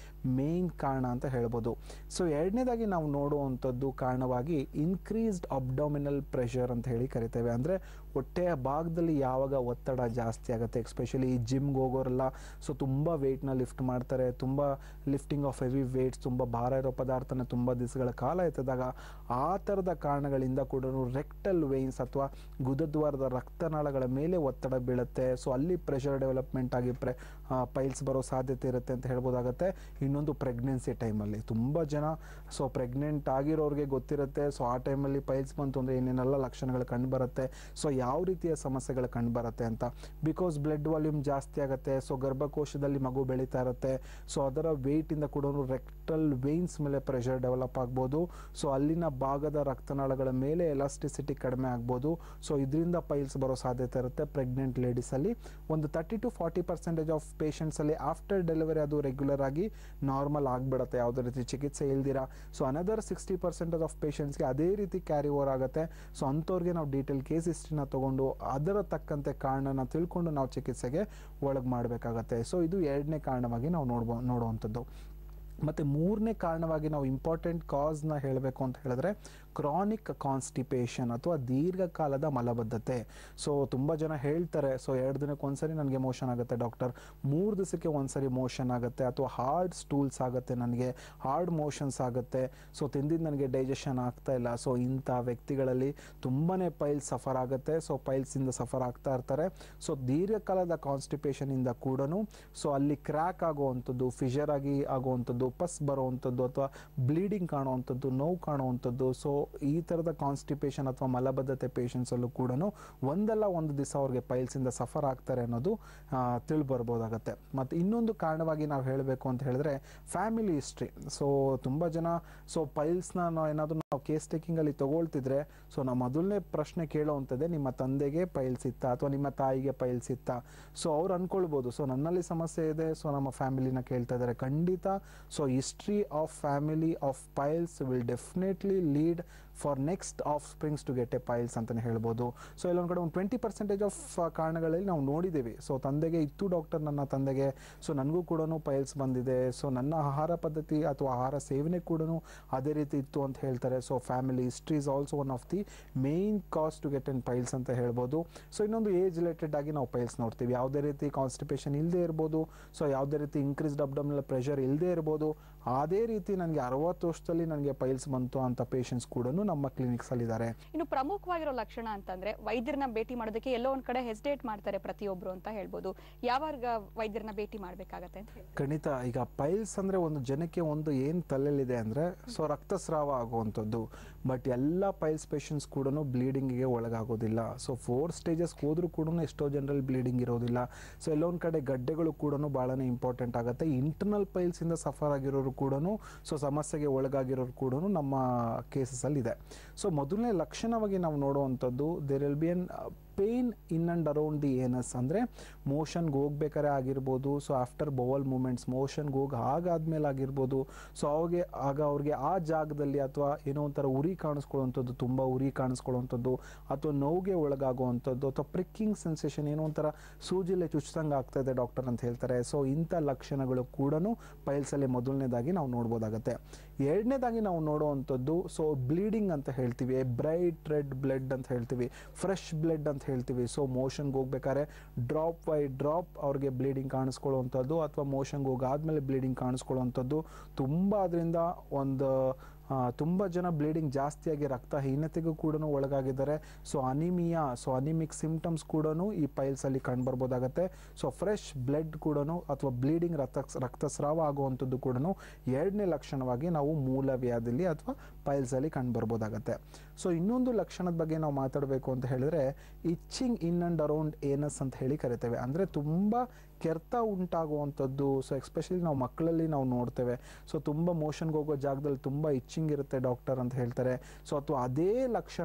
main ಕಾರಣ ಅಂತ ಹೇಳ್ಬೋದು ಸೊ ಎರಡನೇದಾಗಿ ನಾವು ನೋಡುವಂಥದ್ದು ಕಾರಣವಾಗಿ ಇನ್ಕ್ರೀಸ್ಡ್ ಅಬ್ಡಾಮಿನಲ್ ಪ್ರೆಷರ್ ಅಂತ ಹೇಳಿ ಕರಿತೇವೆ ಅಂದರೆ ಹೊಟ್ಟೆಯ ಭಾಗದಲ್ಲಿ ಯಾವಾಗ ಒತ್ತಡ ಜಾಸ್ತಿ ಆಗುತ್ತೆ ಎಸ್ಪೆಷಲಿ ಈ ಜಿಮ್ಗೆ ಹೋಗೋರೆಲ್ಲ ಸೊ ತುಂಬ ವೆಯ್ಟ್ನ ಲಿಫ್ಟ್ ಮಾಡ್ತಾರೆ ತುಂಬ ಲಿಫ್ಟಿಂಗ್ ಆಫ್ ಹೆವಿ ವೇಟ್ಸ್ ತುಂಬ ಭಾರ ಇರೋ ಪದಾರ್ಥನ ತುಂಬ ದಿವಸಗಳ ಕಾಲ ಎತ್ತಿದಾಗ ಆ ಥರದ ಕಾರಣಗಳಿಂದ ಕೂಡ ರೆಕ್ಟಲ್ ವೇನ್ಸ್ ಅಥವಾ ಗುದದ್ವಾರದ ರಕ್ತನಾಳಗಳ ಮೇಲೆ ಒತ್ತಡ ಬೀಳುತ್ತೆ ಸೊ ಅಲ್ಲಿ ಪ್ರೆಷರ್ ಡೆವಲಪ್ಮೆಂಟ್ ಆಗಿ ಪ್ರೆ ಪೈಲ್ಸ್ ಬರೋ ಸಾಧ್ಯತೆ ಇರುತ್ತೆ ಅಂತ ಹೇಳ್ಬೋದಾಗತ್ತೆ ಇನ್ನೊಂದು ಪ್ರೆಗ್ನೆನ್ಸಿ ಟೈಮಲ್ಲಿ ತುಂಬ ಜನ ಸೊ ಪ್ರೆಗ್ನೆಂಟ್ ಆಗಿರೋರಿಗೆ ಗೊತ್ತಿರುತ್ತೆ ಸೊ ಆ ಟೈಮಲ್ಲಿ ಪೈಲ್ಸ್ ಬಂತು ಅಂದರೆ ಏನೇನೆಲ್ಲ ಲಕ್ಷಣಗಳು ಕಂಡುಬರುತ್ತೆ ಸೊ ಯಾವ ರೀತಿಯ ಸಮಸ್ಯೆಗಳು ಕಂಡುಬರುತ್ತೆ ಅಂತ ಬಿಕಾಸ್ ಬ್ಲಡ್ ವಾಲ್ಯೂಮ್ ಜಾಸ್ತಿ ಆಗುತ್ತೆ ಸೊ ಗರ್ಭಕೋಶದಲ್ಲಿ ಮಗು ಬೆಳೀತಾ ಇರುತ್ತೆ ಸೊ ಅದರ ವೆಯ್ಟಿಂದ ಕೂಡ ರೆಕ್ಟಲ್ ವೇನ್ಸ್ ಮೇಲೆ ಪ್ರೆಷರ್ ಡೆವಲಪ್ ಆಗ್ಬೋದು ಸೊ ಅಲ್ಲಿನ ಭಾಗದ ರಕ್ತನಾಳಗಳ ಮೇಲೆ ಎಲಾಸ್ಟಿಸಿಟಿ ಕಡಿಮೆ ಆಗ್ಬೋದು ಸೊ ಇದರಿಂದ ಪೈಲ್ಸ್ ಬರೋ ಸಾಧ್ಯತೆ ಇರುತ್ತೆ ಪ್ರೆಗ್ನೆಂಟ್ ಲೇಡೀಸಲ್ಲಿ ಒಂದು thirty to forty percentage of ಪೇಷಂಟ್ಸಲ್ಲಿ ಆಫ್ಟರ್ ಡೆಲಿವರಿ ಅದು ರೆಗ್ಯುಲರ್ ಆಗಿ ನಾರ್ಮಲ್ ಆಗಿಬಿಡುತ್ತೆ ಯಾವುದೇ ರೀತಿ ಚಿಕಿತ್ಸೆ ಇಲ್ದಿರಾ so another sixty percentage of ಪೇಷಂಟ್ಸ್ಗೆ ಅದೇ ರೀತಿ ಕ್ಯಾರಿ ಓವರ್ ಆಗುತ್ತೆ ಸೊ ಅಂಥವ್ರಿಗೆ ನಾವು ಡೀಟೇಲ್ ಕೇಸ್ ಹಿಸ್ಟ್ರಿನ ತಗೊಂಡು ಅದರ ತಕ್ಕಂತೆ ಕಾರಣನ ತಿಳ್ಕೊಂಡು ನಾವು ಚಿಕಿತ್ಸೆಗೆ ಒಳಗೆ ಮಾಡಬೇಕಾಗತ್ತೆ ಸೊ ಇದು ಎರಡನೇ ಕಾರಣವಾಗಿ ನಾವು ನೋಡ್ಬೋ ನೋಡುವಂಥದ್ದು ಮತ್ತು ಮೂರನೇ ಕಾರಣವಾಗಿ ನಾವು ಇಂಪಾರ್ಟೆಂಟ್ ಕಾಸ್ನ ಹೇಳಬೇಕು ಅಂತ ಹೇಳಿದ್ರೆ ಕ್ರಾನಿಕ್ ಕಾನ್ಸ್ಟಿಪೇಷನ್ ಅಥವಾ ದೀರ್ಘಕಾಲದ ಮಲಬದ್ಧತೆ ಸೊ ತುಂಬ ಜನ ಹೇಳ್ತಾರೆ ಸೊ ಎರಡು ದಿನಕ್ಕೆ ಒಂದ್ಸರಿ ನನಗೆ ಮೋಷನ್ ಆಗುತ್ತೆ ಡಾಕ್ಟರ್ ಮೂರು ದಿವಸಕ್ಕೆ ಒಂದ್ಸರಿ ಮೋಷನ್ ಆಗುತ್ತೆ ಅಥವಾ ಹಾರ್ಡ್ ಸ್ಟೂಲ್ಸ್ ಆಗುತ್ತೆ ನನಗೆ ಹಾರ್ಡ್ ಮೋಷನ್ಸ್ ಆಗುತ್ತೆ ಸೊ ತಿಂದಿದ್ದು ನನಗೆ ಡೈಜೆಷನ್ ಆಗ್ತಾ ಇಲ್ಲ ಸೊ ಇಂಥ ವ್ಯಕ್ತಿಗಳಲ್ಲಿ ತುಂಬಾ ಪೈಲ್ಸ್ ಸಫರ್ ಆಗುತ್ತೆ ಸೊ ಪೈಲ್ಸಿಂದ ಸಫರ್ ಆಗ್ತಾ ಇರ್ತಾರೆ ಸೊ ದೀರ್ಘಕಾಲದ ಕಾನ್ಸ್ಟಿಪೇಷನಿಂದ ಕೂಡ ಸೊ ಅಲ್ಲಿ ಕ್ರ್ಯಾಕ್ ಆಗುವಂಥದ್ದು ಫಿಷರ್ ಆಗಿ ಆಗುವಂಥದ್ದು ಪಸ್ ಬರುವಂಥದ್ದು ಅಥವಾ ಬ್ಲೀಡಿಂಗ್ ಕಾಣುವಂಥದ್ದು ನೋವು ಕಾಣುವಂಥದ್ದು ಸೊ ಈ ಥರದ ಕಾನ್ಸ್ಟಿಪೇಷನ್ ಅಥವಾ ಮಲಬದ್ಧತೆ ಪೇಷಂಟ್ಸಲ್ಲೂ ಕೂಡ ಒಂದಲ್ಲ ಒಂದು ದಿವಸ ಅವ್ರಿಗೆ ಪೈಲ್ಸಿಂದ ಸಫರ್ ಆಗ್ತಾರೆ ಅನ್ನೋದು ತಿಳಿ ಬರ್ಬೋದಾಗತ್ತೆ ಮತ್ತು ಇನ್ನೊಂದು ಕಾರಣವಾಗಿ ನಾವು ಹೇಳಬೇಕು ಅಂತ ಹೇಳಿದ್ರೆ ಫ್ಯಾಮಿಲಿ ಹಿಸ್ಟ್ರಿ ಸೊ ತುಂಬ ಜನ ಸೊ ಪೈಲ್ಸ್ನ ನಾವು ಏನಾದರೂ ನಾವು ಕೇಸ್ ಟೇಕಿಂಗಲ್ಲಿ ತಗೊಳ್ತಿದ್ರೆ ಸೊ ನಾವು ಮೊದಲನೇ ಪ್ರಶ್ನೆ ಕೇಳೋವಂಥದ್ದೇ ನಿಮ್ಮ ತಂದೆಗೆ ಪೈಲ್ಸ್ ಇತ್ತಾ ಅಥವಾ ನಿಮ್ಮ ತಾಯಿಗೆ ಪೈಲ್ಸ್ ಇತ್ತಾ ಸೊ ಅವ್ರು ಅನ್ಕೊಳ್ಬೋದು ಸೊ ನನ್ನಲ್ಲಿ ಸಮಸ್ಯೆ ಇದೆ ಸೊ ನಮ್ಮ ಫ್ಯಾಮಿಲಿನ ಕೇಳ್ತಾ ಇದ್ದಾರೆ ಖಂಡಿತ so history of family of piles will definitely lead for next of springs to get a piles ಅಂತಲೇ ಹೇಳ್ಬೋದು ಸೊ ಇಲ್ಲೊಂದು ಕಡೆ ಒಂದು ಟ್ವೆಂಟಿ ಪರ್ಸೆಂಟೇಜ್ ಆಫ್ ಕಾರಣಗಳಲ್ಲಿ ನಾವು ನೋಡಿದ್ದೀವಿ ಸೊ ತಂದೆಗೆ ಇತ್ತು ಡಾಕ್ಟರ್ ನನ್ನ ತಂದೆಗೆ ಸೊ ನನಗೂ ಕೂಡ ಪೈಲ್ಸ್ ಬಂದಿದೆ ಸೊ ನನ್ನ ಆಹಾರ ಪದ್ಧತಿ ಅಥವಾ ಆಹಾರ ಸೇವನೆ ಕೂಡ ಅದೇ ರೀತಿ ಇತ್ತು ಅಂತ ಹೇಳ್ತಾರೆ so family history is also one of the main cause to get an piles ಅಂತ ಹೇಳ್ಬೋದು ಸೊ ಇನ್ನೊಂದು ಏಜ್ ರಿಲೇಟೆಡ್ ಆಗಿ ನಾವು ಪೈಲ್ಸ್ ನೋಡ್ತೀವಿ ಯಾವುದೇ ರೀತಿ ಕಾನ್ಸ್ಟಿಪೇಷನ್ ಇಲ್ಲದೆ ಇರ್ಬೋದು ಸೊ ಯಾವುದೇ ರೀತಿ ಇನ್ಕ್ರೀಸ್ಡ್ ಅಬ್ಡಮಿನಲ್ ಪ್ರೆಷರ್ ಇಲ್ಲದೆ ಇರ್ಬೋದು ಅದೇ ರೀತಿ ನನಗೆ ಅರವತ್ತು ವರ್ಷದಲ್ಲಿ ನನಗೆ ಪೈಲ್ಸ್ ಬಂತು ಅಂತ ಪೇಷಂಟ್ಸ್ ಕೂಡ ನಮ್ಮ ಕ್ಲಿನಿಕ್ಸಲ್ಲಿ ಇದ್ದಾರೆ ಇನ್ನು ಪ್ರಮುಖವಾಗಿರೋ ಲಕ್ಷಣ ಅಂತಂದ್ರೆ ವೈದ್ಯರನ್ನ ಭೇಟಿ ಮಾಡೋದಕ್ಕೆ ಎಲ್ಲೋ ಒಂದ್ ಕಡೆ ಹೆಸಿಟೇಟ್ ಮಾಡ್ತಾರೆ ಪ್ರತಿಯೊಬ್ರು ಅಂತ ಹೇಳ್ಬೋದು ಯಾವಾಗ ವೈದ್ಯರನ್ನ ಭೇಟಿ ಮಾಡ್ಬೇಕಾಗತ್ತೆ ಅಂತ ಹೇಳಿ ಖಂಡಿತ ಈಗ ಪೈಲ್ಸ್ ಅಂದ್ರೆ ಒಂದು ಜನಕ್ಕೆ ಒಂದು ಏನು ತಲೆಯಲ್ಲಿದೆ ಅಂದ್ರೆ ಸೊ ರಕ್ತಸ್ರಾವ ಆಗುವಂಥದ್ದು ಬಟ್ ಎಲ್ಲ ಪೈಲ್ಸ್ ಪೇಷಂಟ್ಸ್ ಕೂಡ ಬ್ಲೀಡಿಂಗಿಗೆ ಒಳಗಾಗೋದಿಲ್ಲ ಸೊ ಫೋರ್ ಸ್ಟೇಜಸ್ ಹೋದ್ರೂ ಕೂಡ ಎಷ್ಟೋ ಜನರಲ್ಲಿ ಬ್ಲೀಡಿಂಗ್ ಇರೋದಿಲ್ಲ ಸೊ ಎಲ್ಲೊಂದು ಕಡೆ ಗಡ್ಡೆಗಳು ಕೂಡ ಭಾಳನೇ ಇಂಪಾರ್ಟೆಂಟ್ ಆಗುತ್ತೆ ಇಂಟರ್ನಲ್ ಪೈಲ್ಸಿಂದ ಸಫರ್ ಆಗಿರೋರು ಕೂಡ ಸೊ ಸಮಸ್ಯೆಗೆ ಒಳಗಾಗಿರೋರು ಕೂಡ ನಮ್ಮ ಕೇಸಸಲ್ಲಿ ಇದೆ ಸೊ ಮೊದಲನೇ ಲಕ್ಷಣವಾಗಿ ನಾವು ನೋಡುವಂಥದ್ದು there will be an pain in and around the anus ಅಂದರೆ ಮೋಷನ್ಗೆ ಹೋಗ್ಬೇಕಾರೆ ಆಗಿರ್ಬೋದು ಸೊ ಆಫ್ಟರ್ ಬವಲ್ ಮೂಮೆಂಟ್ಸ್ ಮೋಷನ್ಗೆ ಹೋಗಿ ಆಗಾದ್ಮೇಲೆ ಆಗಿರ್ಬೋದು ಸೊ ಅವಾಗೆ ಆಗ ಅವ್ರಿಗೆ ಆ ಜಾಗದಲ್ಲಿ ಅಥವಾ ಏನೋ ಒಂಥರ ಉರಿ ಕಾಣಿಸ್ಕೊಳ್ಳುವಂಥದ್ದು ತುಂಬ ಉರಿ ಕಾಣಿಸ್ಕೊಳ್ಳುವಂಥದ್ದು ಅಥವಾ ನೋವಿಗೆ ಒಳಗಾಗುವಂಥದ್ದು ಅಥವಾ ಪ್ರಿಕ್ಕಿಂಗ್ ಸೆನ್ಸೇಷನ್ ಏನೋ ಒಂಥರ ಸೂಜಿಲೆ ಚುಚ್ಚಿದಂಗೆ ಆಗ್ತಾ ಇದೆ ಡಾಕ್ಟರ್ ಅಂತ ಹೇಳ್ತಾರೆ ಸೊ ಇಂಥ ಲಕ್ಷಣಗಳು ಕೂಡ ಪೈಲ್ಸಲ್ಲಿ ಮೊದಲನೇದಾಗಿ ನಾವು ನೋಡ್ಬೋದಾಗತ್ತೆ ಎರಡನೇದಾಗಿ ನಾವು ನೋಡುವಂಥದ್ದು ಸೊ ಬ್ಲೀಡಿಂಗ್ ಅಂತ ಹೇಳ್ತೀವಿ ಬ್ರೈಟ್ ರೆಡ್ ಬ್ಲಡ್ ಅಂತ ಹೇಳ್ತೀವಿ ಫ್ರೆಶ್ ಬ್ಲಡ್ ಅಂತ ಹೇಳ್ತೀವಿ ಸೊ ಮೋಷನ್ಗೆ ಹೋಗ್ಬೇಕಾದ್ರೆ ಡ್ರಾಪ್ ಬೈ ಡ್ರಾಪ್ ಅವ್ರಿಗೆ ಬ್ಲೀಡಿಂಗ್ ಕಾಣಿಸ್ಕೊಳ್ಳುವಂಥದ್ದು ಅಥವಾ ಮೋಷನ್ಗೆ ಹೋಗಾದ್ಮೇಲೆ ಬ್ಲೀಡಿಂಗ್ ಕಾಣಿಸ್ಕೊಳ್ಳುವಂಥದ್ದು ತುಂಬ ಅದರಿಂದ ಒಂದು ಆ, ತುಂಬ ಜನ ಬ್ಲೀಡಿಂಗ್ ಜಾಸ್ತಿಯಾಗಿ ರಕ್ತಹೀನತೆಗೂ ಕೂಡ ಒಳಗಾಗಿದ್ದಾರೆ so anaemia so anaemic symptoms ಕೂಡ ಈ ಪೈಲ್ಸಲ್ಲಿ ಕಂಡುಬರ್ಬೋದಾಗತ್ತೆ ಸೊ ಫ್ರೆಶ್ ಬ್ಲಡ್ ಕೂಡ ಅಥವಾ ಬ್ಲೀಡಿಂಗ್ ರಕ್ತ ರಕ್ತಸ್ರಾವ ಆಗುವಂಥದ್ದು ಕೂಡ ಎರಡನೇ ಲಕ್ಷಣವಾಗಿ ನಾವು ಮೂಲವ್ಯಾಧಿಲಿ ಅಥವಾ ಪೈಲ್ಸಲ್ಲಿ ಕಂಡುಬರ್ಬೋದಾಗತ್ತೆ ಸೊ ಇನ್ನೊಂದು ಲಕ್ಷಣದ ಬಗ್ಗೆ ನಾವು ಮಾತಾಡಬೇಕು ಅಂತ ಹೇಳಿದ್ರೆ itching in and around anus ಅಂತ ಹೇಳಿ ಕರಿತೇವೆ ಅಂದರೆ ತುಂಬ ಕೆರೆತ ಉಂಟಾಗುವಂಥದ್ದು ಸೊ ಎಸ್ಪೆಷಲಿ ನಾವು ಮಕ್ಕಳಲ್ಲಿ ನಾವು ನೋಡ್ತೇವೆ ಸೊ ತುಂಬ ಮೋಷನ್ಗೆ ಹೋಗೋ ಜಾಗದಲ್ಲಿ ತುಂಬ ಇಚ್ಚಿಂಗ್ ಇರುತ್ತೆ ಡಾಕ್ಟರ್ ಅಂತ ಹೇಳ್ತಾರೆ ಸೊ ಅಥವಾ ಅದೇ ಲಕ್ಷಣ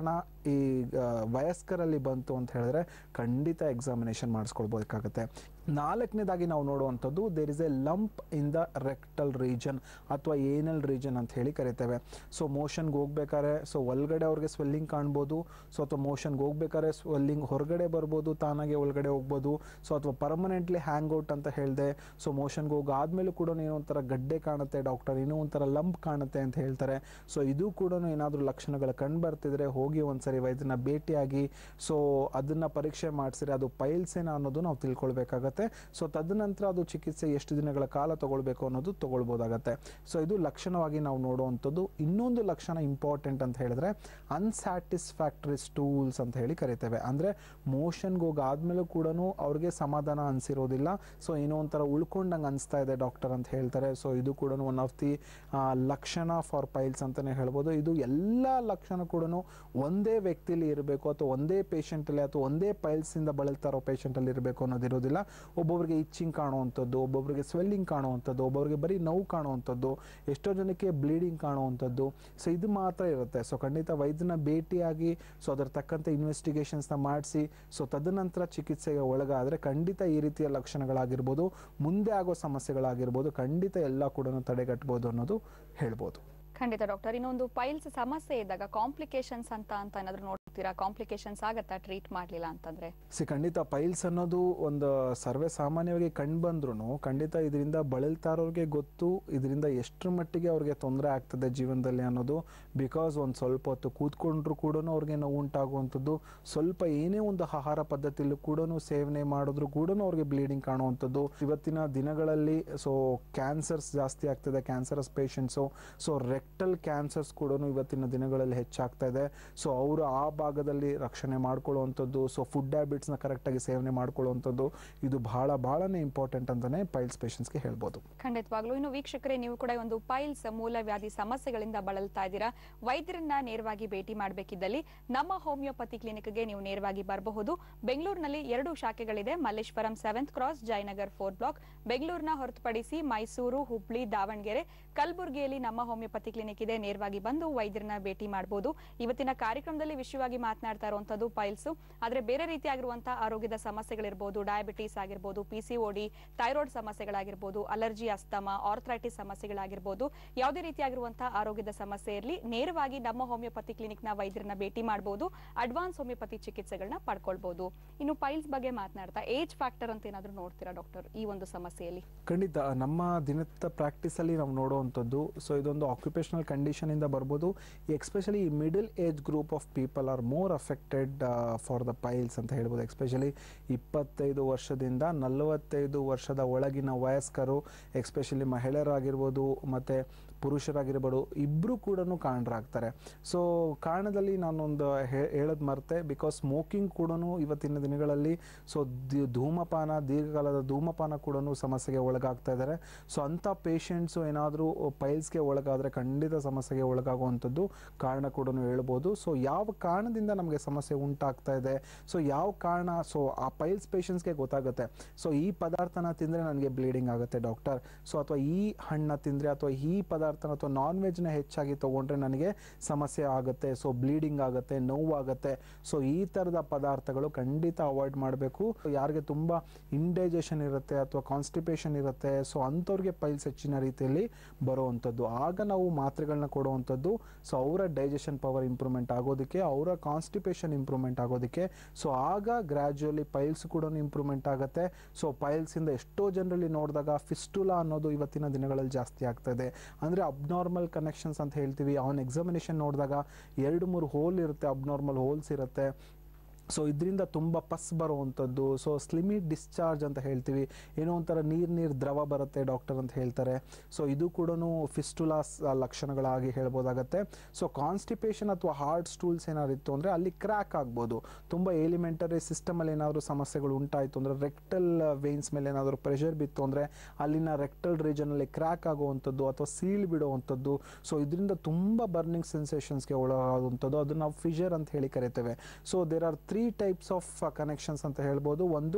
ಈ ಆ, ವಯಸ್ಕರಲ್ಲಿ ಬಂತು ಅಂತ ಹೇಳಿದ್ರೆ ಖಂಡಿತ ಎಕ್ಸಾಮಿನೇಷನ್ ಮಾಡಿಸ್ಕೊಳ್ಬೇಕಾಗತ್ತೆ ನಾಲ್ಕನೇದಾಗಿ ನಾವು ನೋಡುವಂಥದ್ದು there is a lump in the rectal region ಅಥವಾ ಏನಲ್ ರೀಜನ್ ಅಂತ ಹೇಳಿ ಕರಿತೇವೆ ಸೊ ಮೋಷನ್ಗೆ ಹೋಗ್ಬೇಕಾದ್ರೆ ಸೊ ಒಳಗಡೆ ಅವ್ರಿಗೆ ಸ್ವೆಲ್ಲಿಂಗ್ ಕಾಣ್ಬೋದು ಸೊ ಅಥವಾ ಮೋಷನ್ಗೆ ಹೋಗ್ಬೇಕಾದ್ರೆ ಸ್ವೆಲ್ಲಿಂಗ್ ಹೊರಗಡೆ ಬರ್ಬೋದು ತಾನಾಗೆ ಒಳಗಡೆ ಹೋಗ್ಬೋದು ಸೊ ಅಥವಾ ಪರ್ಮನೆಂಟ್ಲಿ ಹ್ಯಾಂಗ್ ಔಟ್ ಅಂತ ಹೇಳಿದೆ ಸೊ ಮೋಷನ್ಗೆ ಹೋಗಾದ್ಮೇಲೂ ಕೂಡ ಏನೋ ಒಂಥರ ಗಡ್ಡೆ ಕಾಣುತ್ತೆ ಡಾಕ್ಟರ್ ಏನೋ ಒಂಥರ ಲಂಪ್ ಕಾಣುತ್ತೆ ಅಂತ ಹೇಳ್ತಾರೆ ಸೊ ಇದು ಕೂಡ ಏನಾದರೂ ಲಕ್ಷಣಗಳು ಕಂಡು ಬರ್ತಿದ್ರೆ ಹೋಗಿ ಒಂದ್ಸರಿ ವೈದ್ಯನ ಭೇಟಿಯಾಗಿ ಸೊ ಅದನ್ನ ಪರೀಕ್ಷೆ ಮಾಡಿಸಿದ್ರೆ ಅದು ಪೈಲ್ಸ್ ಏನ ಅನ್ನೋದು ನಾವು ತಿಳ್ಕೊಳ್ಬೇಕಾಗತ್ತೆ ಸೊ ತದನಂತರ ಅದು ಚಿಕಿತ್ಸೆ ಎಷ್ಟು ದಿನಗಳ ಕಾಲ ತಗೊಳ್ಬೇಕು ಅನ್ನೋದು ತಗೊಳ್ಬೋದಾಗತ್ತೆ ಸೊ ಇದು ಲಕ್ಷಣವಾಗಿ ನಾವು ನೋಡುವಂಥದ್ದು ಇನ್ನೊಂದು ಲಕ್ಷಣ ಇಂಪಾರ್ಟೆಂಟ್ ಅಂತ ಹೇಳಿದ್ರೆ ಅನ್ಸ್ಯಾಟಿಸ್ಫ್ಯಾಕ್ಟರಿ ಸ್ಟೂಲ್ಸ್ ಅಂತ ಹೇಳಿ ಕರಿತೇವೆ ಅಂದ್ರೆ ಮೋಷನ್ಗೆ ಹೋಗಾದ್ಮೇಲೂ ಕೂಡ ಅವ್ರಿಗೆ ಸಮಾಧಾನ ಅನ್ಸಿರೋದಿಲ್ಲ ಸೊ ಏನೋ ಒಂಥರ ಉಳ್ಕೊಂಡಂಗೆ ಅನಿಸ್ತಾ ಇದೆ ಡಾಕ್ಟರ್ ಅಂತ ಹೇಳ್ತಾರೆ ಸೊ ಇದು ಕೂಡ ಒನ್ ಆಫ್ ದಿ ಲಕ್ಷಣ ಫಾರ್ ಪೈಲ್ಸ್ ಅಂತಾನೆ ಹೇಳ್ಬೋದು ಇದು ಎಲ್ಲ ಲಕ್ಷಣ ಕೂಡ ಒಂದೇ ವ್ಯಕ್ತಿಲಿ ಇರಬೇಕು ಅಥವಾ ಒಂದೇ ಪೇಷಂಟಲ್ಲಿ ಅಥವಾ ಒಂದೇ ಪೈಲ್ಸ್ ಇಂದ ಬಳಲ್ತಾ ಇರೋ ಪೇಷಂಟಲ್ಲಿ ಇರಬೇಕು ಅನ್ನೋದಿರೋದಿಲ್ಲ ಒಬ್ಬೊಬ್ಬರಿಗೆ ಇಚ್ಚಿಂಗ್ ಕಾಣುವಂಥದ್ದು ಒಬ್ಬೊಬ್ಬರಿಗೆ ಸ್ವೆಲ್ಲಿಂಗ್ ಕಾಣುವಂಥದ್ದು ಒಬ್ಬೊಬ್ಬರಿಗೆ ಬರೀ ನೋವು ಕಾಣುವಂಥದ್ದು ಎಷ್ಟೋ ಜನಕ್ಕೆ ಬ್ಲೀಡಿಂಗ್ ಕಾಣುವಂಥದ್ದು ಸೊ ಇದು ಮಾತ್ರ ಇರುತ್ತೆ ಸೊ ಖಂಡಿತ ವೈದ್ಯನ ಭೇಟಿಯಾಗಿ ಸೊ ಅದರ ತಕ್ಕಂತೆ ಇನ್ವೆಸ್ಟಿಗೇಷನ್ಸ್ನ ಮಾಡಿಸಿ ಸೊ ತದನಂತರ ಚಿಕಿತ್ಸೆಗೆ ಒಳಗಾದರೆ ಖಂಡಿತ ಈ ರೀತಿಯ ಲಕ್ಷಣಗಳಾಗಿರ್ಬೋದು ಮುಂದೆ ಆಗೋ ಸಮಸ್ಯೆಗಳಾಗಿರ್ಬೋದು ಖಂಡಿತ ಎಲ್ಲ ಕೂಡ ತಡೆಗಟ್ಟಬಹುದು ಅನ್ನೋದು ಹೇಳ್ಬೋದು ಖಂಡಿತ ಡಾಕ್ಟರ್ ಇನ್ನೊಂದು ಪೈಲ್ಸ್ ಸಮಸ್ಯೆ ಇದ್ದಾಗ ಕಾಂಪ್ಲಿಕೇಶನ್ಸ್ ಅಂತ ಅಂತ ಏನಾದ್ರು ನೋಡ್ತೀರಾ ಕಾಂಪ್ಲಿಕೇಶನ್ಸ್ ಆಗತ್ತಾ ಟ್ರೀಟ್ ಮಾಡ್ಲಿಲ್ಲ ಅಂತಂದ್ರೆ ಸಿ ಖಂಡಿತ ಪೈಲ್ಸ್ ಅನ್ನೋದು ಒಂದು ಸರ್ವೇ ಸಾಮಾನ್ಯವಾಗಿ ಕಂಡು ಬಂದ್ರು ಖಂಡಿತ ಇದರಿಂದ ಬಳಲ್ತಾ ಇರೋರಿಗೆ ಗೊತ್ತು ಇದರಿಂದ ಎಷ್ಟರ ಮಟ್ಟಿಗೆ ಅವ್ರಿಗೆ ತೊಂದರೆ ಆಗ್ತದೆ ಜೀವನದಲ್ಲಿ ಅನ್ನೋದು ಬಿಕಾಸ್ ಒಂದು ಸ್ವಲ್ಪ ಹೊತ್ತು ಕೂತ್ಕೊಂಡ್ರು ಕೂಡ ಅವ್ರಿಗೆ ನೋವು ಉಂಟಾಗುವಂಥದ್ದು ಸ್ವಲ್ಪ ಏನೇ ಒಂದು ಆಹಾರ ಪದ್ಧತಿಯಲ್ಲೂ ಕೂಡ ಸೇವನೆ ಮಾಡಿದ್ರು ಕೂಡ ಅವ್ರಿಗೆ ಬ್ಲೀಡಿಂಗ್ ಕಾಣುವಂಥದ್ದು ಇವತ್ತಿನ ದಿನಗಳಲ್ಲಿ ಸೊ ಕ್ಯಾನ್ಸರ್ಸ್ ಜಾಸ್ತಿ ಆಗ್ತದೆ cancerous patients so rectal cancers ಕೂಡ ಇವತ್ತಿನ ದಿನಗಳಲ್ಲಿ ಹೆಚ್ಚಾಗ್ತಾ ಇದೆ ಸೊ ಅವರು ಆ ಭಾಗದಲ್ಲಿ ರಕ್ಷಣೆ ಮಾಡ್ಕೊಳ್ಳುವಂಥದ್ದು ಸೊ ಫುಡ್ ಹ್ಯಾಬಿಟ್ಸ್ನ ಕರೆಕ್ಟಾಗಿ ಸೇವನೆ ಮಾಡ್ಕೊಳ್ಳುವಂಥದ್ದು ಇದು ಬಹಳ ಬಹಳನೇ ಇಂಪಾರ್ಟೆಂಟ್ ಅಂತಾನೆ ಪೈಲ್ಸ್ ಪೇಷಂಟ್ಸ್ಗೆ ಹೇಳ್ಬೋದು ಖಂಡಿತವಾಗ್ಲೂ ಇನ್ನು ವೀಕ್ಷಕರೇ ನೀವು ಕೂಡ ಒಂದು ಪೈಲ್ಸ್ ಮೂಲವ್ಯಾಧಿ ಸಮಸ್ಯೆಗಳಿಂದ ಬಳಲ್ತಾ ಇದ್ದೀರಾ ವೈದ್ಯರನ್ನ ನೇರವಾಗಿ ಭೇಟಿ ಮಾಡಬೇಕಿದ್ದಲ್ಲಿ ನಮ್ಮ ಹೋಮಿಯೋಪತಿ ಕ್ಲಿನಿಕ್ಗೆ ನೀವು ನೇರವಾಗಿ ಬರಬಹುದು ಬೆಂಗಳೂರಿನಲ್ಲಿ ಎರಡು ಶಾಖೆಗಳಿದೆ Malleshwaram seventh cross Jayanagar four block ಬೆಂಗಳೂರಿನ ಹೊರತುಪಡಿಸಿ ಮೈಸೂರು ಹುಬ್ಳಿ ದಾವಣಗೆರೆ ಕಲಬುರಗಿಯಲ್ಲಿ ನಮ್ಮ ಹೋಮಿಯೋಪತಿ ಕ್ಲಿನಿಕ್ ಇದೆ ನೇರವಾಗಿ ಬಂದು ವೈದ್ಯರನ್ನ ಭೇಟಿ ಮಾಡಬಹುದು ಇವತ್ತಿನ ಕಾರ್ಯಕ್ರಮದಲ್ಲಿ ವಿಷಯವಾಗಿ ಮಾತನಾಡ್ತಾ ಇರುವಂತದ್ದು ಪೈಲ್ಸ್ ಆದ್ರೆ ಬೇರೆ ರೀತಿಯಾಗಿರುವಂತಹ ಆರೋಗ್ಯದ ಸಮಸ್ಯೆಗಳಿರ್ಬೋದು ಡಯಾಬಿಟೀಸ್ ಆಗಿರ್ಬೋದು ಪಿಸಿಒಡಿ ಥೈರಾಯ್ಡ್ ಸಮಸ್ಯೆಗಳಾಗಿರ್ಬೋದು ಅಲರ್ಜಿ ಅಸ್ತಮ ಆರ್ಥ್ರೈಟಿಸ್ ಸಮಸ್ಯೆಗಳಾಗಿರ್ಬೋದು ಯಾವುದೇ ರೀತಿಯಾಗಿರುವಂತಹ ಆರೋಗ್ಯದ ಸಮಸ್ಯೆ ಇರಲಿ ನೇರವಾಗಿ ನಮ್ಮ ಹೋಮಿಯೋಪತಿ ಕ್ಲಿನಿಕ್ ನ ವೈದ್ಯರನ್ನ ಭೇಟಿ ಮಾಡಬಹುದು ಅಡ್ವಾನ್ಸ್ ಹೋಮಿಯೋಪತಿ ಚಿಕಿತ್ಸೆಗಳನ್ನ ಪಡ್ಕೊಳ್ಬಹುದು ಇನ್ನು ಪೈಲ್ಸ್ ಬಗ್ಗೆ ಮಾತನಾಡ್ತಾ ಏಜ್ ಫ್ಯಾಕ್ಟರ್ ಅಂತ ಏನಾದ್ರು ನೋಡ್ತೀರಾ ಡಾಕ್ಟರ್ ಈ ಒಂದು ಸಮಸ್ಯೆಯಲ್ಲಿ ಖಂಡಿತ ನಮ್ಮ ದಿನದ ಪ್ರಾಕ್ಟೀಸಲ್ಲಿ ನಾವು ನೋಡುವಂಥದ್ದು ಸೊ ಇದೊಂದು ಆಕ್ಯುಪೇಷನಲ್ ಕಂಡೀಷನ್ ಇಂದ ಬರ್ಬೋದು ಎಕ್ಸ್ಪೆಷಲಿ ಈ middle age group of people are more affected for the piles ಅಂತ ಹೇಳ್ಬೋದು ಎಕ್ಸ್ಪೆಷಲಿ ಇಪ್ಪತ್ತೈದು ವರ್ಷದಿಂದ ನಲವತ್ತೈದು ವರ್ಷದ ಒಳಗಿನ ವಯಸ್ಕರು ಎಕ್ಸ್ಪೆಷಲಿ ಮಹಿಳೆಯರಾಗಿರ್ಬೋದು ಮತ್ತು ಪುರುಷರಾಗಿರ್ಬೋದು ಇಬ್ಬರು ಕೂಡ ಕಾರಣರಾಗ್ತಾರೆ ಸೊ ಕಾರಣದಲ್ಲಿ ನಾನೊಂದು ಹೇಳೋದು ಮರ್ತೆ ಬಿಕಾಸ್ ಸ್ಮೋಕಿಂಗ್ ಕೂಡ ಇವತ್ತಿನ ದಿನಗಳಲ್ಲಿ ಸೊ ಧೂಮಪಾನ ದೀರ್ಘಕಾಲದ ಧೂಮಪಾನ ಕೂಡ ಸಮಸ್ಯೆಗೆ ಒಳಗಾಗ್ತಾ ಇದ್ದಾರೆ ಸೊ ಅಂಥ ಪೇಷಂಟ್ಸು ಏನಾದರೂ ಪೈಲ್ಸ್ಗೆ ಒಳಗಾದರೆ ಖಂಡಿತ ಸಮಸ್ಯೆಗೆ ಒಳಗಾಗುವಂಥದ್ದು ಕಾರಣ ಕೂಡ ಹೇಳ್ಬೋದು ಸೊ ಯಾವ ಕಾರಣದಿಂದ ನಮಗೆ ಸಮಸ್ಯೆ ಉಂಟಾಗ್ತಾ ಇದೆ ಸೊ ಯಾವ ಕಾರಣ ಸೊ ಆ ಪೈಲ್ಸ್ ಪೇಷಂಟ್ಸ್ಗೆ ಗೊತ್ತಾಗುತ್ತೆ ಸೊ ಈ ಪದಾರ್ಥನ ತಿಂದರೆ ನನಗೆ ಬ್ಲೀಡಿಂಗ್ ಆಗುತ್ತೆ ಡಾಕ್ಟರ್ ಸೊ ಅಥವಾ ಈ ಹಣ್ಣ ತಿಂದರೆ ಅಥವಾ ಈ ಪದಾರ್ಥನ ಅಥವಾ ನಾನ್ ವೆಜ್ನ ಹೆಚ್ಚಾಗಿ ತೊಗೊಂಡ್ರೆ ನನಗೆ ಸಮಸ್ಯೆ ಆಗುತ್ತೆ ಸೊ ಬ್ಲೀಡಿಂಗ್ ಆಗುತ್ತೆ ನೋವಾಗುತ್ತೆ ಸೊ ಈ ಥರದ ಪದಾರ್ಥಗಳು ಖಂಡಿತ ಅವಾಯ್ಡ್ ಮಾಡಬೇಕು ಯಾರಿಗೆ ತುಂಬ ಇಂಡೈಜೆಷನ್ ಇರುತ್ತೆ ಅಥವಾ ಕಾನ್ಸ್ಟಿಪೇಷನ್ ಇರುತ್ತೆ ಸೊ ಅಂಥವ್ರಿಗೆ ಪೈಲ್ಸ್ ಹೆಚ್ಚಿನ ರೀತಿಯಲ್ಲಿ ಬರುವಂಥದ್ದು ಆಗ ನಾವು ಮಾತ್ರೆಗಳನ್ನ ಕೊಡುವಂಥದ್ದು ಸೊ ಅವರ ಡೈಜೆಷನ್ ಪವರ್ ಇಂಪ್ರೂವ್ಮೆಂಟ್ ಆಗೋದಕ್ಕೆ ಅವರ ಕಾನ್ಸ್ಟಿಪೇಷನ್ ಇಂಪ್ರೂವ್ಮೆಂಟ್ ಆಗೋದಕ್ಕೆ ಸೊ ಆಗ ಗ್ರ್ಯಾಜುಯಲಿ ಪೈಲ್ಸ್ ಕೂಡ ಇಂಪ್ರೂವ್ಮೆಂಟ್ ಆಗುತ್ತೆ ಸೊ ಪೈಲ್ಸಿಂದ ಎಷ್ಟೋ ಜನರಲ್ಲಿ ನೋಡಿದಾಗ ಫಿಸ್ಟುಲಾ ಅನ್ನೋದು ಇವತ್ತಿನ ದಿನಗಳಲ್ಲಿ ಜಾಸ್ತಿ ಆಗ್ತಾ ಇದೆ ಅಂದರೆ ಅಬ್ನಾರ್ಮಲ್ ಕನೆಕ್ಷನ್ಸ್ ಅಂತ ಹೇಳ್ತೀವಿ ಅವನ ಎಕ್ಸಾಮಿನೇಷನ್ ನೋಡಿದಾಗ ಎರಡು ಮೂರು ಹೋಲ್ ಇರುತ್ತೆ ಅಬ್ನಾರ್ಮಲ್ ಹೋಲ್ಸ್ ಇರುತ್ತೆ ಸೊ ಇದರಿಂದ ತುಂಬ ಪಸ್ ಬರುವಂಥದ್ದು ಸೊ ಸ್ಲಿಮಿ ಡಿಸ್ಚಾರ್ಜ್ ಅಂತ ಹೇಳ್ತೀವಿ ಏನೋ ಒಂಥರ ನೀರು ನೀರು ದ್ರವ ಬರುತ್ತೆ ಡಾಕ್ಟರ್ ಅಂತ ಹೇಳ್ತಾರೆ ಸೊ ಇದು ಕೂಡ ಫಿಸ್ಟುಲಾಸ್ ಲಕ್ಷಣಗಳಾಗಿ ಹೇಳ್ಬೋದಾಗತ್ತೆ ಸೊ ಕಾನ್ಸ್ಟಿಪೇಷನ್ ಅಥವಾ ಹಾರ್ಡ್ ಸ್ಟೂಲ್ಸ್ ಏನಾದ್ರು ಇತ್ತು ಅಂದರೆ ಅಲ್ಲಿ ಕ್ರ್ಯಾಕ್ ಆಗ್ಬೋದು ತುಂಬ ಎಲಿಮೆಂಟರಿ ಸಿಸ್ಟಮಲ್ಲಿ ಏನಾದರೂ ಸಮಸ್ಯೆಗಳು ಉಂಟಾಯಿತು ಅಂದರೆ ರೆಕ್ಟಲ್ ವೇನ್ಸ್ ಮೇಲೆ ಏನಾದರೂ ಪ್ರೆಷರ್ ಬಿತ್ತು ಅಂದರೆ ಅಲ್ಲಿನ ರೆಕ್ಟಲ್ ರೀಜನಲ್ಲಿ ಕ್ರ್ಯಾಕ್ ಆಗುವಂಥದ್ದು ಅಥವಾ ಸೀಲ್ ಬಿಡುವಂಥದ್ದು ಸೊ ಇದರಿಂದ ತುಂಬ ಬರ್ನಿಂಗ್ ಸೆನ್ಸೇಷನ್ಸ್ಗೆ ಒಳಗಾಗುವಂಥದ್ದು ಅದನ್ನು ನಾವು ಫಿಷರ್ ಅಂತ ಹೇಳಿ ಕರಿತೇವೆ so there are three types of connections ಅಂತ ಹೇಳ್ಬೋದು ಒಂದು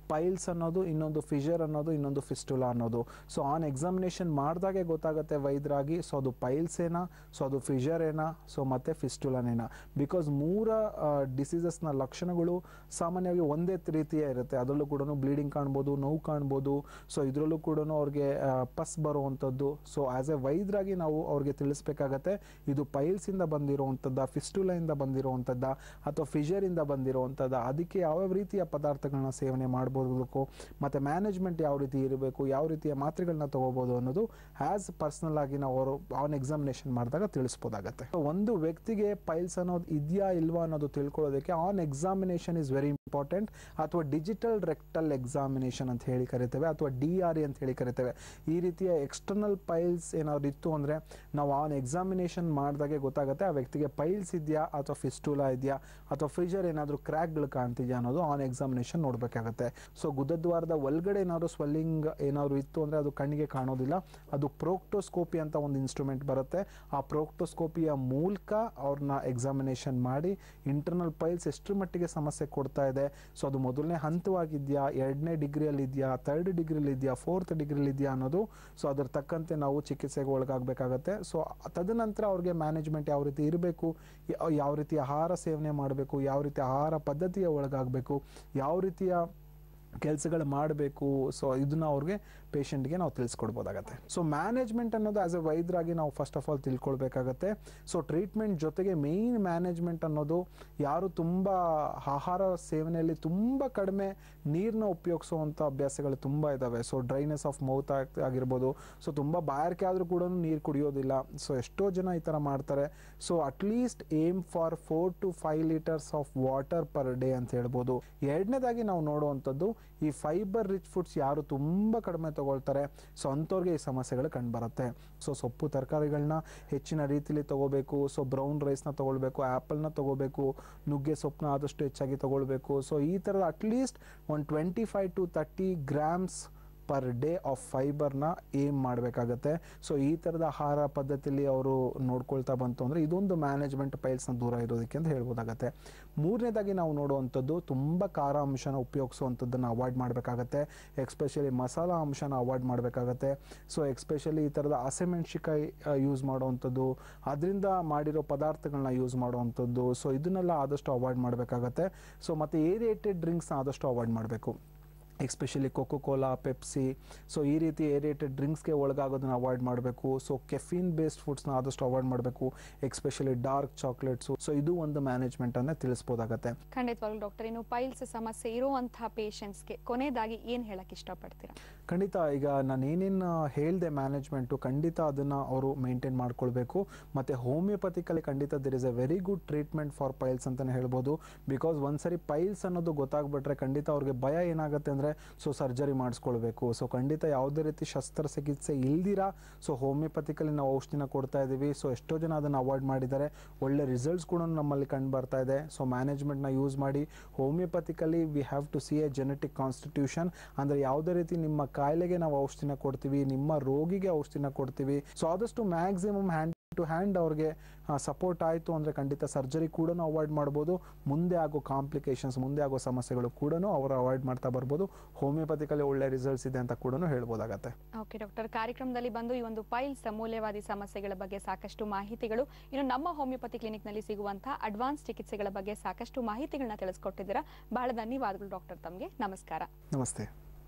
ಪೈಲ್ಸ್ ಅನ್ನೋದು ಇನ್ನೊಂದು ಫಿಷರ್ ಅನ್ನೋದು ಇನ್ನೊಂದು ಫಿಸ್ಟುಲಾ ಅನ್ನೋದು ಸೊ ಆನ್ ಎಕ್ಸಾಮಿನೇಷನ್ ಮಾಡಿದಾಗೆ ಗೊತ್ತಾಗುತ್ತೆ ವೈದ್ಯರಾಗಿ ಸೊ ಅದು ಪೈಲ್ಸ್ ಏನಾ ಸೊ ಅದು ಫಿಷರ್ ಏನಾ ಸೊ ಮತ್ತೆ ಫಿಸ್ಟುಲಾನೇನಾ ಬಿಕಾಸ್ ಮೂರ ಡಿಸೀಸಸ್ನ ಲಕ್ಷಣಗಳು ಸಾಮಾನ್ಯವಾಗಿ ಒಂದೇ ರೀತಿಯೇ ಇರುತ್ತೆ ಅದರಲ್ಲೂ ಕೂಡ ಬ್ಲೀಡಿಂಗ್ ಕಾಣ್ಬೋದು ನೋವು ಕಾಣ್ಬೋದು ಸೊ ಇದರಲ್ಲೂ ಕೂಡ ಅವ್ರಿಗೆ ಆ, ಪಸ್ ಬರುವಂಥದ್ದು ಸೊ ಆಸ್ ಎ ವೈದ್ಯರಾಗಿ ನಾವು ಅವ್ರಿಗೆ ತಿಳಿಸ್ಬೇಕಾಗತ್ತೆ ಇದು ಪೈಲ್ಸಿಂದ ಬಂದಿರುವಂಥದ್ದ ಫಿಸ್ಟುಲೆಯಿಂದ ಬಂದಿರುವಂಥದ್ದ ಅಥವಾ ಫಿಷರಿಂದ ಬಂದಿರುವಂಥದ್ದ ಅದಕ್ಕೆ ಯಾವ್ಯಾವ ರೀತಿಯ ಪದಾರ್ಥಗಳನ್ನ ಸೇವನೆ ಮಾಡ್ಬೋದಕ್ಕೂ ಮತ್ತು ಮ್ಯಾನೇಜ್ಮೆಂಟ್ ಯಾವ ರೀತಿ ಇರಬೇಕು ಯಾವ ರೀತಿಯ ಮಾತ್ರೆಗಳನ್ನ ತಗೋಬೋದು ಅನ್ನೋದು ಆ್ಯಸ್ ಪರ್ಸನಲ್ ಆಗಿ ನಾವು ಅವರು ಆನ್ ಎಕ್ಸಾಮಿನೇಷನ್ ಮಾಡಿದಾಗ ತಿಳಿಸ್ಬೋದಾಗತ್ತೆ So, ಒಂದು ವ್ಯಕ್ತಿಗೆ ಪೈಲ್ಸ್ ಅನ್ನೋದು ಇದೆಯಾ ಇಲ್ವಾ ಅನ್ನೋದು ತಿಳ್ಕೊಳ್ಳೋದಕ್ಕೆ on examination is very important ಅಥವಾ ಡಿಜಿಟಲ್ ರೆಕ್ಟಲ್ ಎಕ್ಸಾಮಿನೇಷನ್ ಅಂತ ಹೇಳಿ ಕರಿತೇವೆ ಅಥವಾ ಡಿ ಆರ್ ಎ ಅಂತ ಹೇಳಿ ಕರಿತೇವೆ ಈ ರೀತಿಯ ಎಕ್ಸ್ಟರ್ನಲ್ ಪೈಲ್ಸ್ ಏನಾದ್ರು ಇತ್ತು ಅಂದರೆ ನಾವು ಆನ್ ಎಕ್ಸಾಮಿನೇಷನ್ ಮಾಡಿದಾಗೆ ಗೊತ್ತಾಗುತ್ತೆ ಆ ವ್ಯಕ್ತಿಗೆ ಪೈಲ್ಸ್ ಇದೆಯಾ ಅಥವಾ ಫಿಸ್ಟುಲಾ ಇದೆಯಾ ಅಥವಾ ಫ್ರಿಜರ್ ಏನಾದರೂ ಕ್ರ್ಯಾಕ್ಗಳು ಕಾಣ್ತಿದೆಯಾ ಅನ್ನೋದು ಆನ್ ಎಕ್ಸಾಮಿನೇಷನ್ ನೋಡಬೇಕಾಗತ್ತೆ ಸೊ ಗುದದ್ವಾರದ ಒಳಗಡೆ ಏನಾದ್ರು ಸ್ವೆಲ್ಲಿಂಗ್ ಏನಾದ್ರು ಇತ್ತು ಅಂದರೆ ಅದು ಕಣ್ಣಿಗೆ ಕಾಣೋದಿಲ್ಲ ಅದು ಪ್ರೋಕ್ಟೋಸ್ಕೋಪಿ ಅಂತ ಒಂದು ಇನ್ಸ್ಟ್ರೂಮೆಂಟ್ ಬರುತ್ತೆ ಆ ಪ್ರೋಕ್ಟೋಸ್ಕೋಪಿಯ ಮೂಲಕ ಅವ್ರನ್ನ ಎಕ್ಸಾಮಿನೇಷನ್ ಮಾಡಿ ಇಂಟರ್ನಲ್ ಪೈಲ್ಸ್ ಎಷ್ಟರ ಮಟ್ಟಿಗೆ ಸಮಸ್ಯೆ ಕೊಡ್ತಾ ಇದೆ ಸೊ ಅದು ಮೊದಲನೇ ಹಂತವಾಗಿದೆಯಾ ಎರಡನೇ ಡಿಗ್ರಿಯಲ್ಲಿ ಇದೆಯಾ ಥರ್ಡ್ ಡಿಗ್ರಿಲಿ ಇದೆಯಾ ಫೋರ್ತ್ ಡಿಗ್ರಿಲಿ ಇದೆಯಾ ಅನ್ನೋದು ಸೊ ಅದ್ರ ತಕ್ಕಂತೆ ನಾವು ಚಿಕಿತ್ಸೆಗೆ ಒಳಗಾಗಬೇಕಾಗತ್ತೆ ಸೊ ತದನಂತರ ಅವ್ರಿಗೆ ಮ್ಯಾನೇಜ್ಮೆಂಟ್ ಯಾವ ರೀತಿ ಇರಬೇಕು ಯಾವ ರೀತಿ ಆಹಾರ ಸೇವನೆ ಮಾಡಬೇಕು ಯಾವ ರೀತಿ ಆಹಾರ ಪದ್ಧತಿಯ ಒಳಗಾಗಬೇಕು ಯಾವ ರೀತಿಯ ಕೆಲಸಗಳು ಮಾಡಬೇಕು ಸೊ ಇದನ್ನ ಅವ್ರಿಗೆ ಪೇಷಂಟ್ಗೆ ನಾವು ತಿಳಿಸ್ಕೊಡ್ಬೋದಾಗತ್ತೆ ಸೊ ಮ್ಯಾನೇಜ್ಮೆಂಟ್ ಅನ್ನೋದು ಆಸ್ ಎ ವೈದ್ಯರಾಗಿ ನಾವು ಫಸ್ಟ್ ಆಫ್ ಆಲ್ ತಿಳ್ಕೊಳ್ಬೇಕಾಗತ್ತೆ ಸೊ ಟ್ರೀಟ್ಮೆಂಟ್ ಜೊತೆಗೆ ಮೇಯ್ನ್ ಮ್ಯಾನೇಜ್ಮೆಂಟ್ ಅನ್ನೋದು ಯಾರು ತುಂಬ ಆಹಾರ ಸೇವನೆಯಲ್ಲಿ ತುಂಬ ಕಡಿಮೆ ನೀರನ್ನ ಉಪಯೋಗಿಸುವಂಥ ಅಭ್ಯಾಸಗಳು ತುಂಬ ಇದ್ದಾವೆ ಸೊ ಡ್ರೈನೆಸ್ ಆಫ್ ಮೌತ್ ಆಗಿರ್ಬೋದು ಸೊ ತುಂಬ ಬಾಯಾರಿಕೆ ಆದರೂ ಕೂಡ ನೀರು ಕುಡಿಯೋದಿಲ್ಲ ಸೊ ಎಷ್ಟೋ ಜನ ಈ ಥರ ಮಾಡ್ತಾರೆ so at least aim for four to five litres of water per day ಅಂತ ಹೇಳ್ಬೋದು ಎರಡನೇದಾಗಿ ನಾವು ನೋಡುವಂಥದ್ದು ಈ ಫೈಬರ್ ರಿಚ್ ಫುಡ್ಸ್ ಯಾರು ತುಂಬ ಕಡಿಮೆ ತಗೊಳ್ತಾರೆ ಸೊ ಅಂಥವ್ರಿಗೆ ಈ ಸಮಸ್ಯೆಗಳು ಕಂಡುಬರುತ್ತೆ ಸೊ ಸೊಪ್ಪು ತರಕಾರಿಗಳನ್ನ ಹೆಚ್ಚಿನ ರೀತಿಲಿ ತಗೋಬೇಕು ಸೊ ಬ್ರೌನ್ ರೈಸ್ನ ತಗೊಳ್ಬೇಕು ಆ್ಯಪಲ್ನ ತಗೋಬೇಕು ನುಗ್ಗೆ ಸೊಪ್ಪನ್ನ ಆದಷ್ಟು ಹೆಚ್ಚಾಗಿ ತಗೊಳ್ಬೇಕು ಸೊ ಈ ಥರದ ಅಟ್ಲೀಸ್ಟ್ ಒಂದು twenty five to thirty grams per day of ಫೈಬರ್ನ ಏಮ್ ಮಾಡಬೇಕಾಗತ್ತೆ ಸೊ ಈ ಥರದ ಆಹಾರ ಪದ್ಧತಿಯಲ್ಲಿ ಅವರು ನೋಡ್ಕೊಳ್ತಾ ಬಂತು ಅಂದರೆ ಇದೊಂದು ಮ್ಯಾನೇಜ್ಮೆಂಟ್ ಪೈಲ್ಸ್ನ ದೂರ ಇರೋದಕ್ಕೆ ಅಂತ ಹೇಳ್ಬೋದಾಗತ್ತೆ ಮೂರನೇದಾಗಿ ನಾವು ನೋಡುವಂಥದ್ದು ತುಂಬ ಖಾರ ಅಂಶನ ಉಪಯೋಗಿಸುವಂಥದ್ದನ್ನು ಅವಾಯ್ಡ್ ಮಾಡಬೇಕಾಗತ್ತೆ ಎಕ್ಸ್ಪೆಷಲಿ ಮಸಾಲ ಅಂಶನ ಅವಾಯ್ಡ್ ಮಾಡಬೇಕಾಗತ್ತೆ ಸೊ ಎಕ್ಸ್ಪೆಷಲಿ ಈ ಥರದ ಹಸಿಮೆಣ್ಸಿಕಾಯಿ ಯೂಸ್ ಮಾಡುವಂಥದ್ದು ಅದರಿಂದ ಮಾಡಿರೋ ಪದಾರ್ಥಗಳನ್ನ ಯೂಸ್ ಮಾಡುವಂಥದ್ದು ಸೊ ಇದನ್ನೆಲ್ಲ ಆದಷ್ಟು ಅವಾಯ್ಡ್ ಮಾಡಬೇಕಾಗತ್ತೆ ಸೊ ಮತ್ತು ಏರಿಯೇಟೆಡ್ ಡ್ರಿಂಕ್ಸ್ನ ಆದಷ್ಟು ಅವಾಯ್ಡ್ ಮಾಡಬೇಕು especially Coca Cola Pepsi so ಈ ರೀತಿ ಏರಿಯೇಟೆಡ್ ಡ್ರಿಂಕ್ಸ್ಗೆ ಒಳಗಾಗೋದನ್ನ ಅವಾಯ್ಡ್ ಮಾಡಬೇಕು ಸೊ ಕೆಫಿನ್ ಬೇಸ್ಡ್ ಫುಡ್ಸ್ನ ಆದಷ್ಟು ಅವಾಯ್ಡ್ ಮಾಡಬೇಕು ಎಕ್ಸ್ಪೆಷಲಿ ಡಾರ್ಕ್ ಚಾಕ್ಲೇಟ್ಸು ಸೊ ಇದು ಒಂದು ಮ್ಯಾನೇಜ್ಮೆಂಟ್ ಅನ್ನೇ ತಿಳಿಸ್ಬೋದಾಗತ್ತೆ ಖಂಡಿತವಾಗ್ಲೂ ಡಾಕ್ಟರ್ ಇನ್ನು ಪೈಲ್ಸ್ ಸಮಸ್ಯೆ ಇರುವಂತಹ ಪೇಷಂಟ್ಸ್ಗೆ ಕೊನೆಯದಾಗಿ ಏನ್ ಹೇಳಕ್ ಇಷ್ಟಪಡ್ತೀರಾ ಖಂಡಿತ ಈಗ ನಾನು ಏನೇನು ಹೇಳಿದೆ ಮ್ಯಾನೇಜ್ಮೆಂಟು ಖಂಡಿತ ಅದನ್ನು ಅವರು ಮೇಂಟೈನ್ ಮಾಡ್ಕೊಳ್ಬೇಕು ಮತ್ತು ಹೋಮಿಯೋಪತಿಕಲ್ಲಿ ಖಂಡಿತ there is a very good treatment for piles ಅಂತಲೇ ಹೇಳ್ಬೋದು ಬಿಕಾಸ್ ಒಂದ್ಸರಿ ಪೈಲ್ಸ್ ಅನ್ನೋದು ಗೊತ್ತಾಗ್ಬಿಟ್ರೆ ಖಂಡಿತ ಅವ್ರಿಗೆ ಭಯ ಏನಾಗುತ್ತೆ ಅಂದರೆ ಸೊ ಸರ್ಜರಿ ಮಾಡಿಸ್ಕೊಳ್ಬೇಕು ಸೊ ಖಂಡಿತ ಯಾವುದೇ ರೀತಿ ಶಸ್ತ್ರಚಿಕಿತ್ಸೆ ಇಲ್ದಿರಾ ಸೊ ಹೋಮಿಯೋಪತಿಕಲ್ಲಿ ನಾವು ಔಷಧಿನ ಕೊಡ್ತಾ ಇದ್ದೀವಿ ಸೊ ಎಷ್ಟೋ ಜನ ಅದನ್ನು ಅವಾಯ್ಡ್ ಮಾಡಿದ್ದಾರೆ ಒಳ್ಳೆ ರಿಸಲ್ಟ್ಸ್ ಕೂಡ ನಮ್ಮಲ್ಲಿ ಕಂಡು ಬರ್ತಾ ಇದೆ ಸೊ ಮ್ಯಾನೇಜ್ಮೆಂಟ್ನ ಯೂಸ್ ಮಾಡಿ ಹೋಮಿಯೋಪತಿಕಲ್ಲಿ we have to see a genetic constitution ಅಂದರೆ ಯಾವುದೇ ರೀತಿ ನಿಮ್ಮ ಕಾಯಿಲೆಗೆ ನಾವು ಔಷಧಿನ ಕೊಡ್ತೀವಿ ನಿಮ್ಮ ರೋಗಿಗೆ ಔಷಧಿನ ಕೊಡ್ತೀವಿ ಸೊ ಆದಷ್ಟು ಮ್ಯಾಕ್ಸಿಮಮ್ ಹ್ಯಾಂಡ್ ಟು ಹ್ಯಾಂಡ್ ಅವ್ರಿಗೆ ಸಪೋರ್ಟ್ ಆಯಿತು ಅಂದರೆ ಖಂಡಿತ ಸರ್ಜರಿ ಕೂಡ ಅವಾಯ್ಡ್ ಮಾಡ್ಬೋದು ಮುಂದೆ ಆಗೋ ಕಾಂಪ್ಲಿಕೇಶನ್ಸ್ ಮುಂದೆ ಆಗೋ ಸಮಸ್ಯೆಗಳು ಕೂಡ ಅವರು ಅವಾಯ್ಡ್ ಮಾಡ್ತಾ ಬರ್ಬೋದು ಹೋಮಿಯೋಪತಿಕಲ್ಲಿ ಒಳ್ಳೆ ರಿಸಲ್ಟ್ಸ್ ಇದೆ ಅಂತ ಕೂಡ ಹೇಳ್ಬೋದಾಗತ್ತೆ ಓಕೆ ಡಾಕ್ಟರ್ ಕಾರ್ಯಕ್ರಮದಲ್ಲಿ ಬಂದು ಈ ಒಂದು ಪೈಲ್ಸ್ ಮೂಲ್ಯವಾದಿ ಸಮಸ್ಯೆಗಳ ಬಗ್ಗೆ ಸಾಕಷ್ಟು ಮಾಹಿತಿಗಳು ಇನ್ನು ನಮ್ಮ ಹೋಮಿಯೋಪತಿ ಕ್ಲಿನಿಕ್ನಲ್ಲಿ ಸಿಗುವಂತಹ ಅಡ್ವಾನ್ಸ್ ಚಿಕಿತ್ಸೆಗಳ ಬಗ್ಗೆ ಸಾಕಷ್ಟು ಮಾಹಿತಿಗಳನ್ನ ತಿಳಿಸ್ಕೊಟ್ಟಿದ್ದೀರಾ ಬಹಳ ಧನ್ಯವಾದಗಳು ಡಾಕ್ಟರ್ ತಮಗೆ ನಮಸ್ಕಾರ ನಮಸ್ತೆ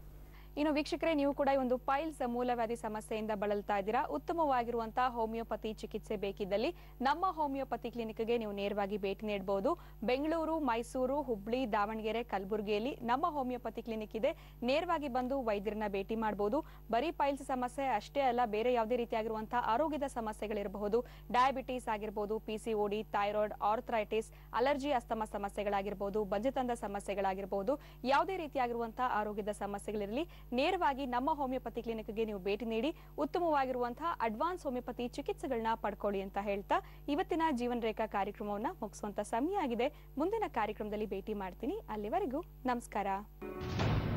ಇನ್ನು ವೀಕ್ಷಕರೇ ನೀವು ಕೂಡ ಈ ಒಂದು ಪೈಲ್ಸ್ ಮೂಲವ್ಯಾಧಿ ಸಮಸ್ಯೆಯಿಂದ ಬಳಲ್ತಾ ಇದ್ದೀರಾ ಉತ್ತಮವಾಗಿರುವಂತಹ ಹೋಮಿಯೋಪತಿ ಚಿಕಿತ್ಸೆ ಬೇಕಿದ್ದಲ್ಲಿ ನಮ್ಮ ಹೋಮಿಯೋಪತಿ ಕ್ಲಿನಿಕ್ಗೆ ನೀವು ನೇರವಾಗಿ ಭೇಟಿ ನೀಡಬಹುದು ಬೆಂಗಳೂರು ಮೈಸೂರು ಹುಬ್ಳಿ ದಾವಣಗೆರೆ ಕಲಬುರಗಿಯಲ್ಲಿ ನಮ್ಮ ಹೋಮಿಯೋಪತಿ ಕ್ಲಿನಿಕ್ ಇದೆ ನೇರವಾಗಿ ಬಂದು ವೈದ್ಯರನ್ನ ಭೇಟಿ ಮಾಡಬಹುದು ಬರೀ ಪೈಲ್ಸ್ ಸಮಸ್ಯೆ ಅಷ್ಟೇ ಅಲ್ಲ ಬೇರೆ ಯಾವುದೇ ರೀತಿಯಾಗಿರುವಂತಹ ಆರೋಗ್ಯದ ಸಮಸ್ಯೆಗಳಿರಬಹುದು ಡಯಾಬಿಟಿಸ್ ಆಗಿರ್ಬೋದು PCOD thyroid arthritis allergy asthma ಸಮಸ್ಯೆಗಳಾಗಿರ್ಬೋದು ಬಂಜತನದ ಸಮಸ್ಯೆಗಳಾಗಿರ್ಬೋದು ಯಾವುದೇ ರೀತಿಯಾಗಿರುವಂತಹ ಆರೋಗ್ಯದ ಸಮಸ್ಯೆಗಳಿರಲಿ ನೇರವಾಗಿ ನಮ್ಮ ಹೋಮಿಯೋಪತಿ ಕ್ಲಿನಿಕ್ಗೆ ನೀವು ಭೇಟಿ ನೀಡಿ ಉತ್ತಮವಾಗಿರುವಂತಹ ಅಡ್ವಾನ್ಸ್ ಹೋಮಿಯೋಪತಿ ಚಿಕಿತ್ಸೆಗಳನ್ನ ಪಡ್ಕೊಳ್ಳಿ ಅಂತ ಹೇಳ್ತಾ ಇವತ್ತಿನ ಜೀವನ ರೇಖಾ ಕಾರ್ಯಕ್ರಮವನ್ನ ಮುಗಿಸುವಂತ ಸಮಯ ಆಗಿದೆ ಮುಂದಿನ ಕಾರ್ಯಕ್ರಮದಲ್ಲಿ ಭೇಟಿ ಮಾಡ್ತೀನಿ ಅಲ್ಲಿವರೆಗೂ ನಮಸ್ಕಾರ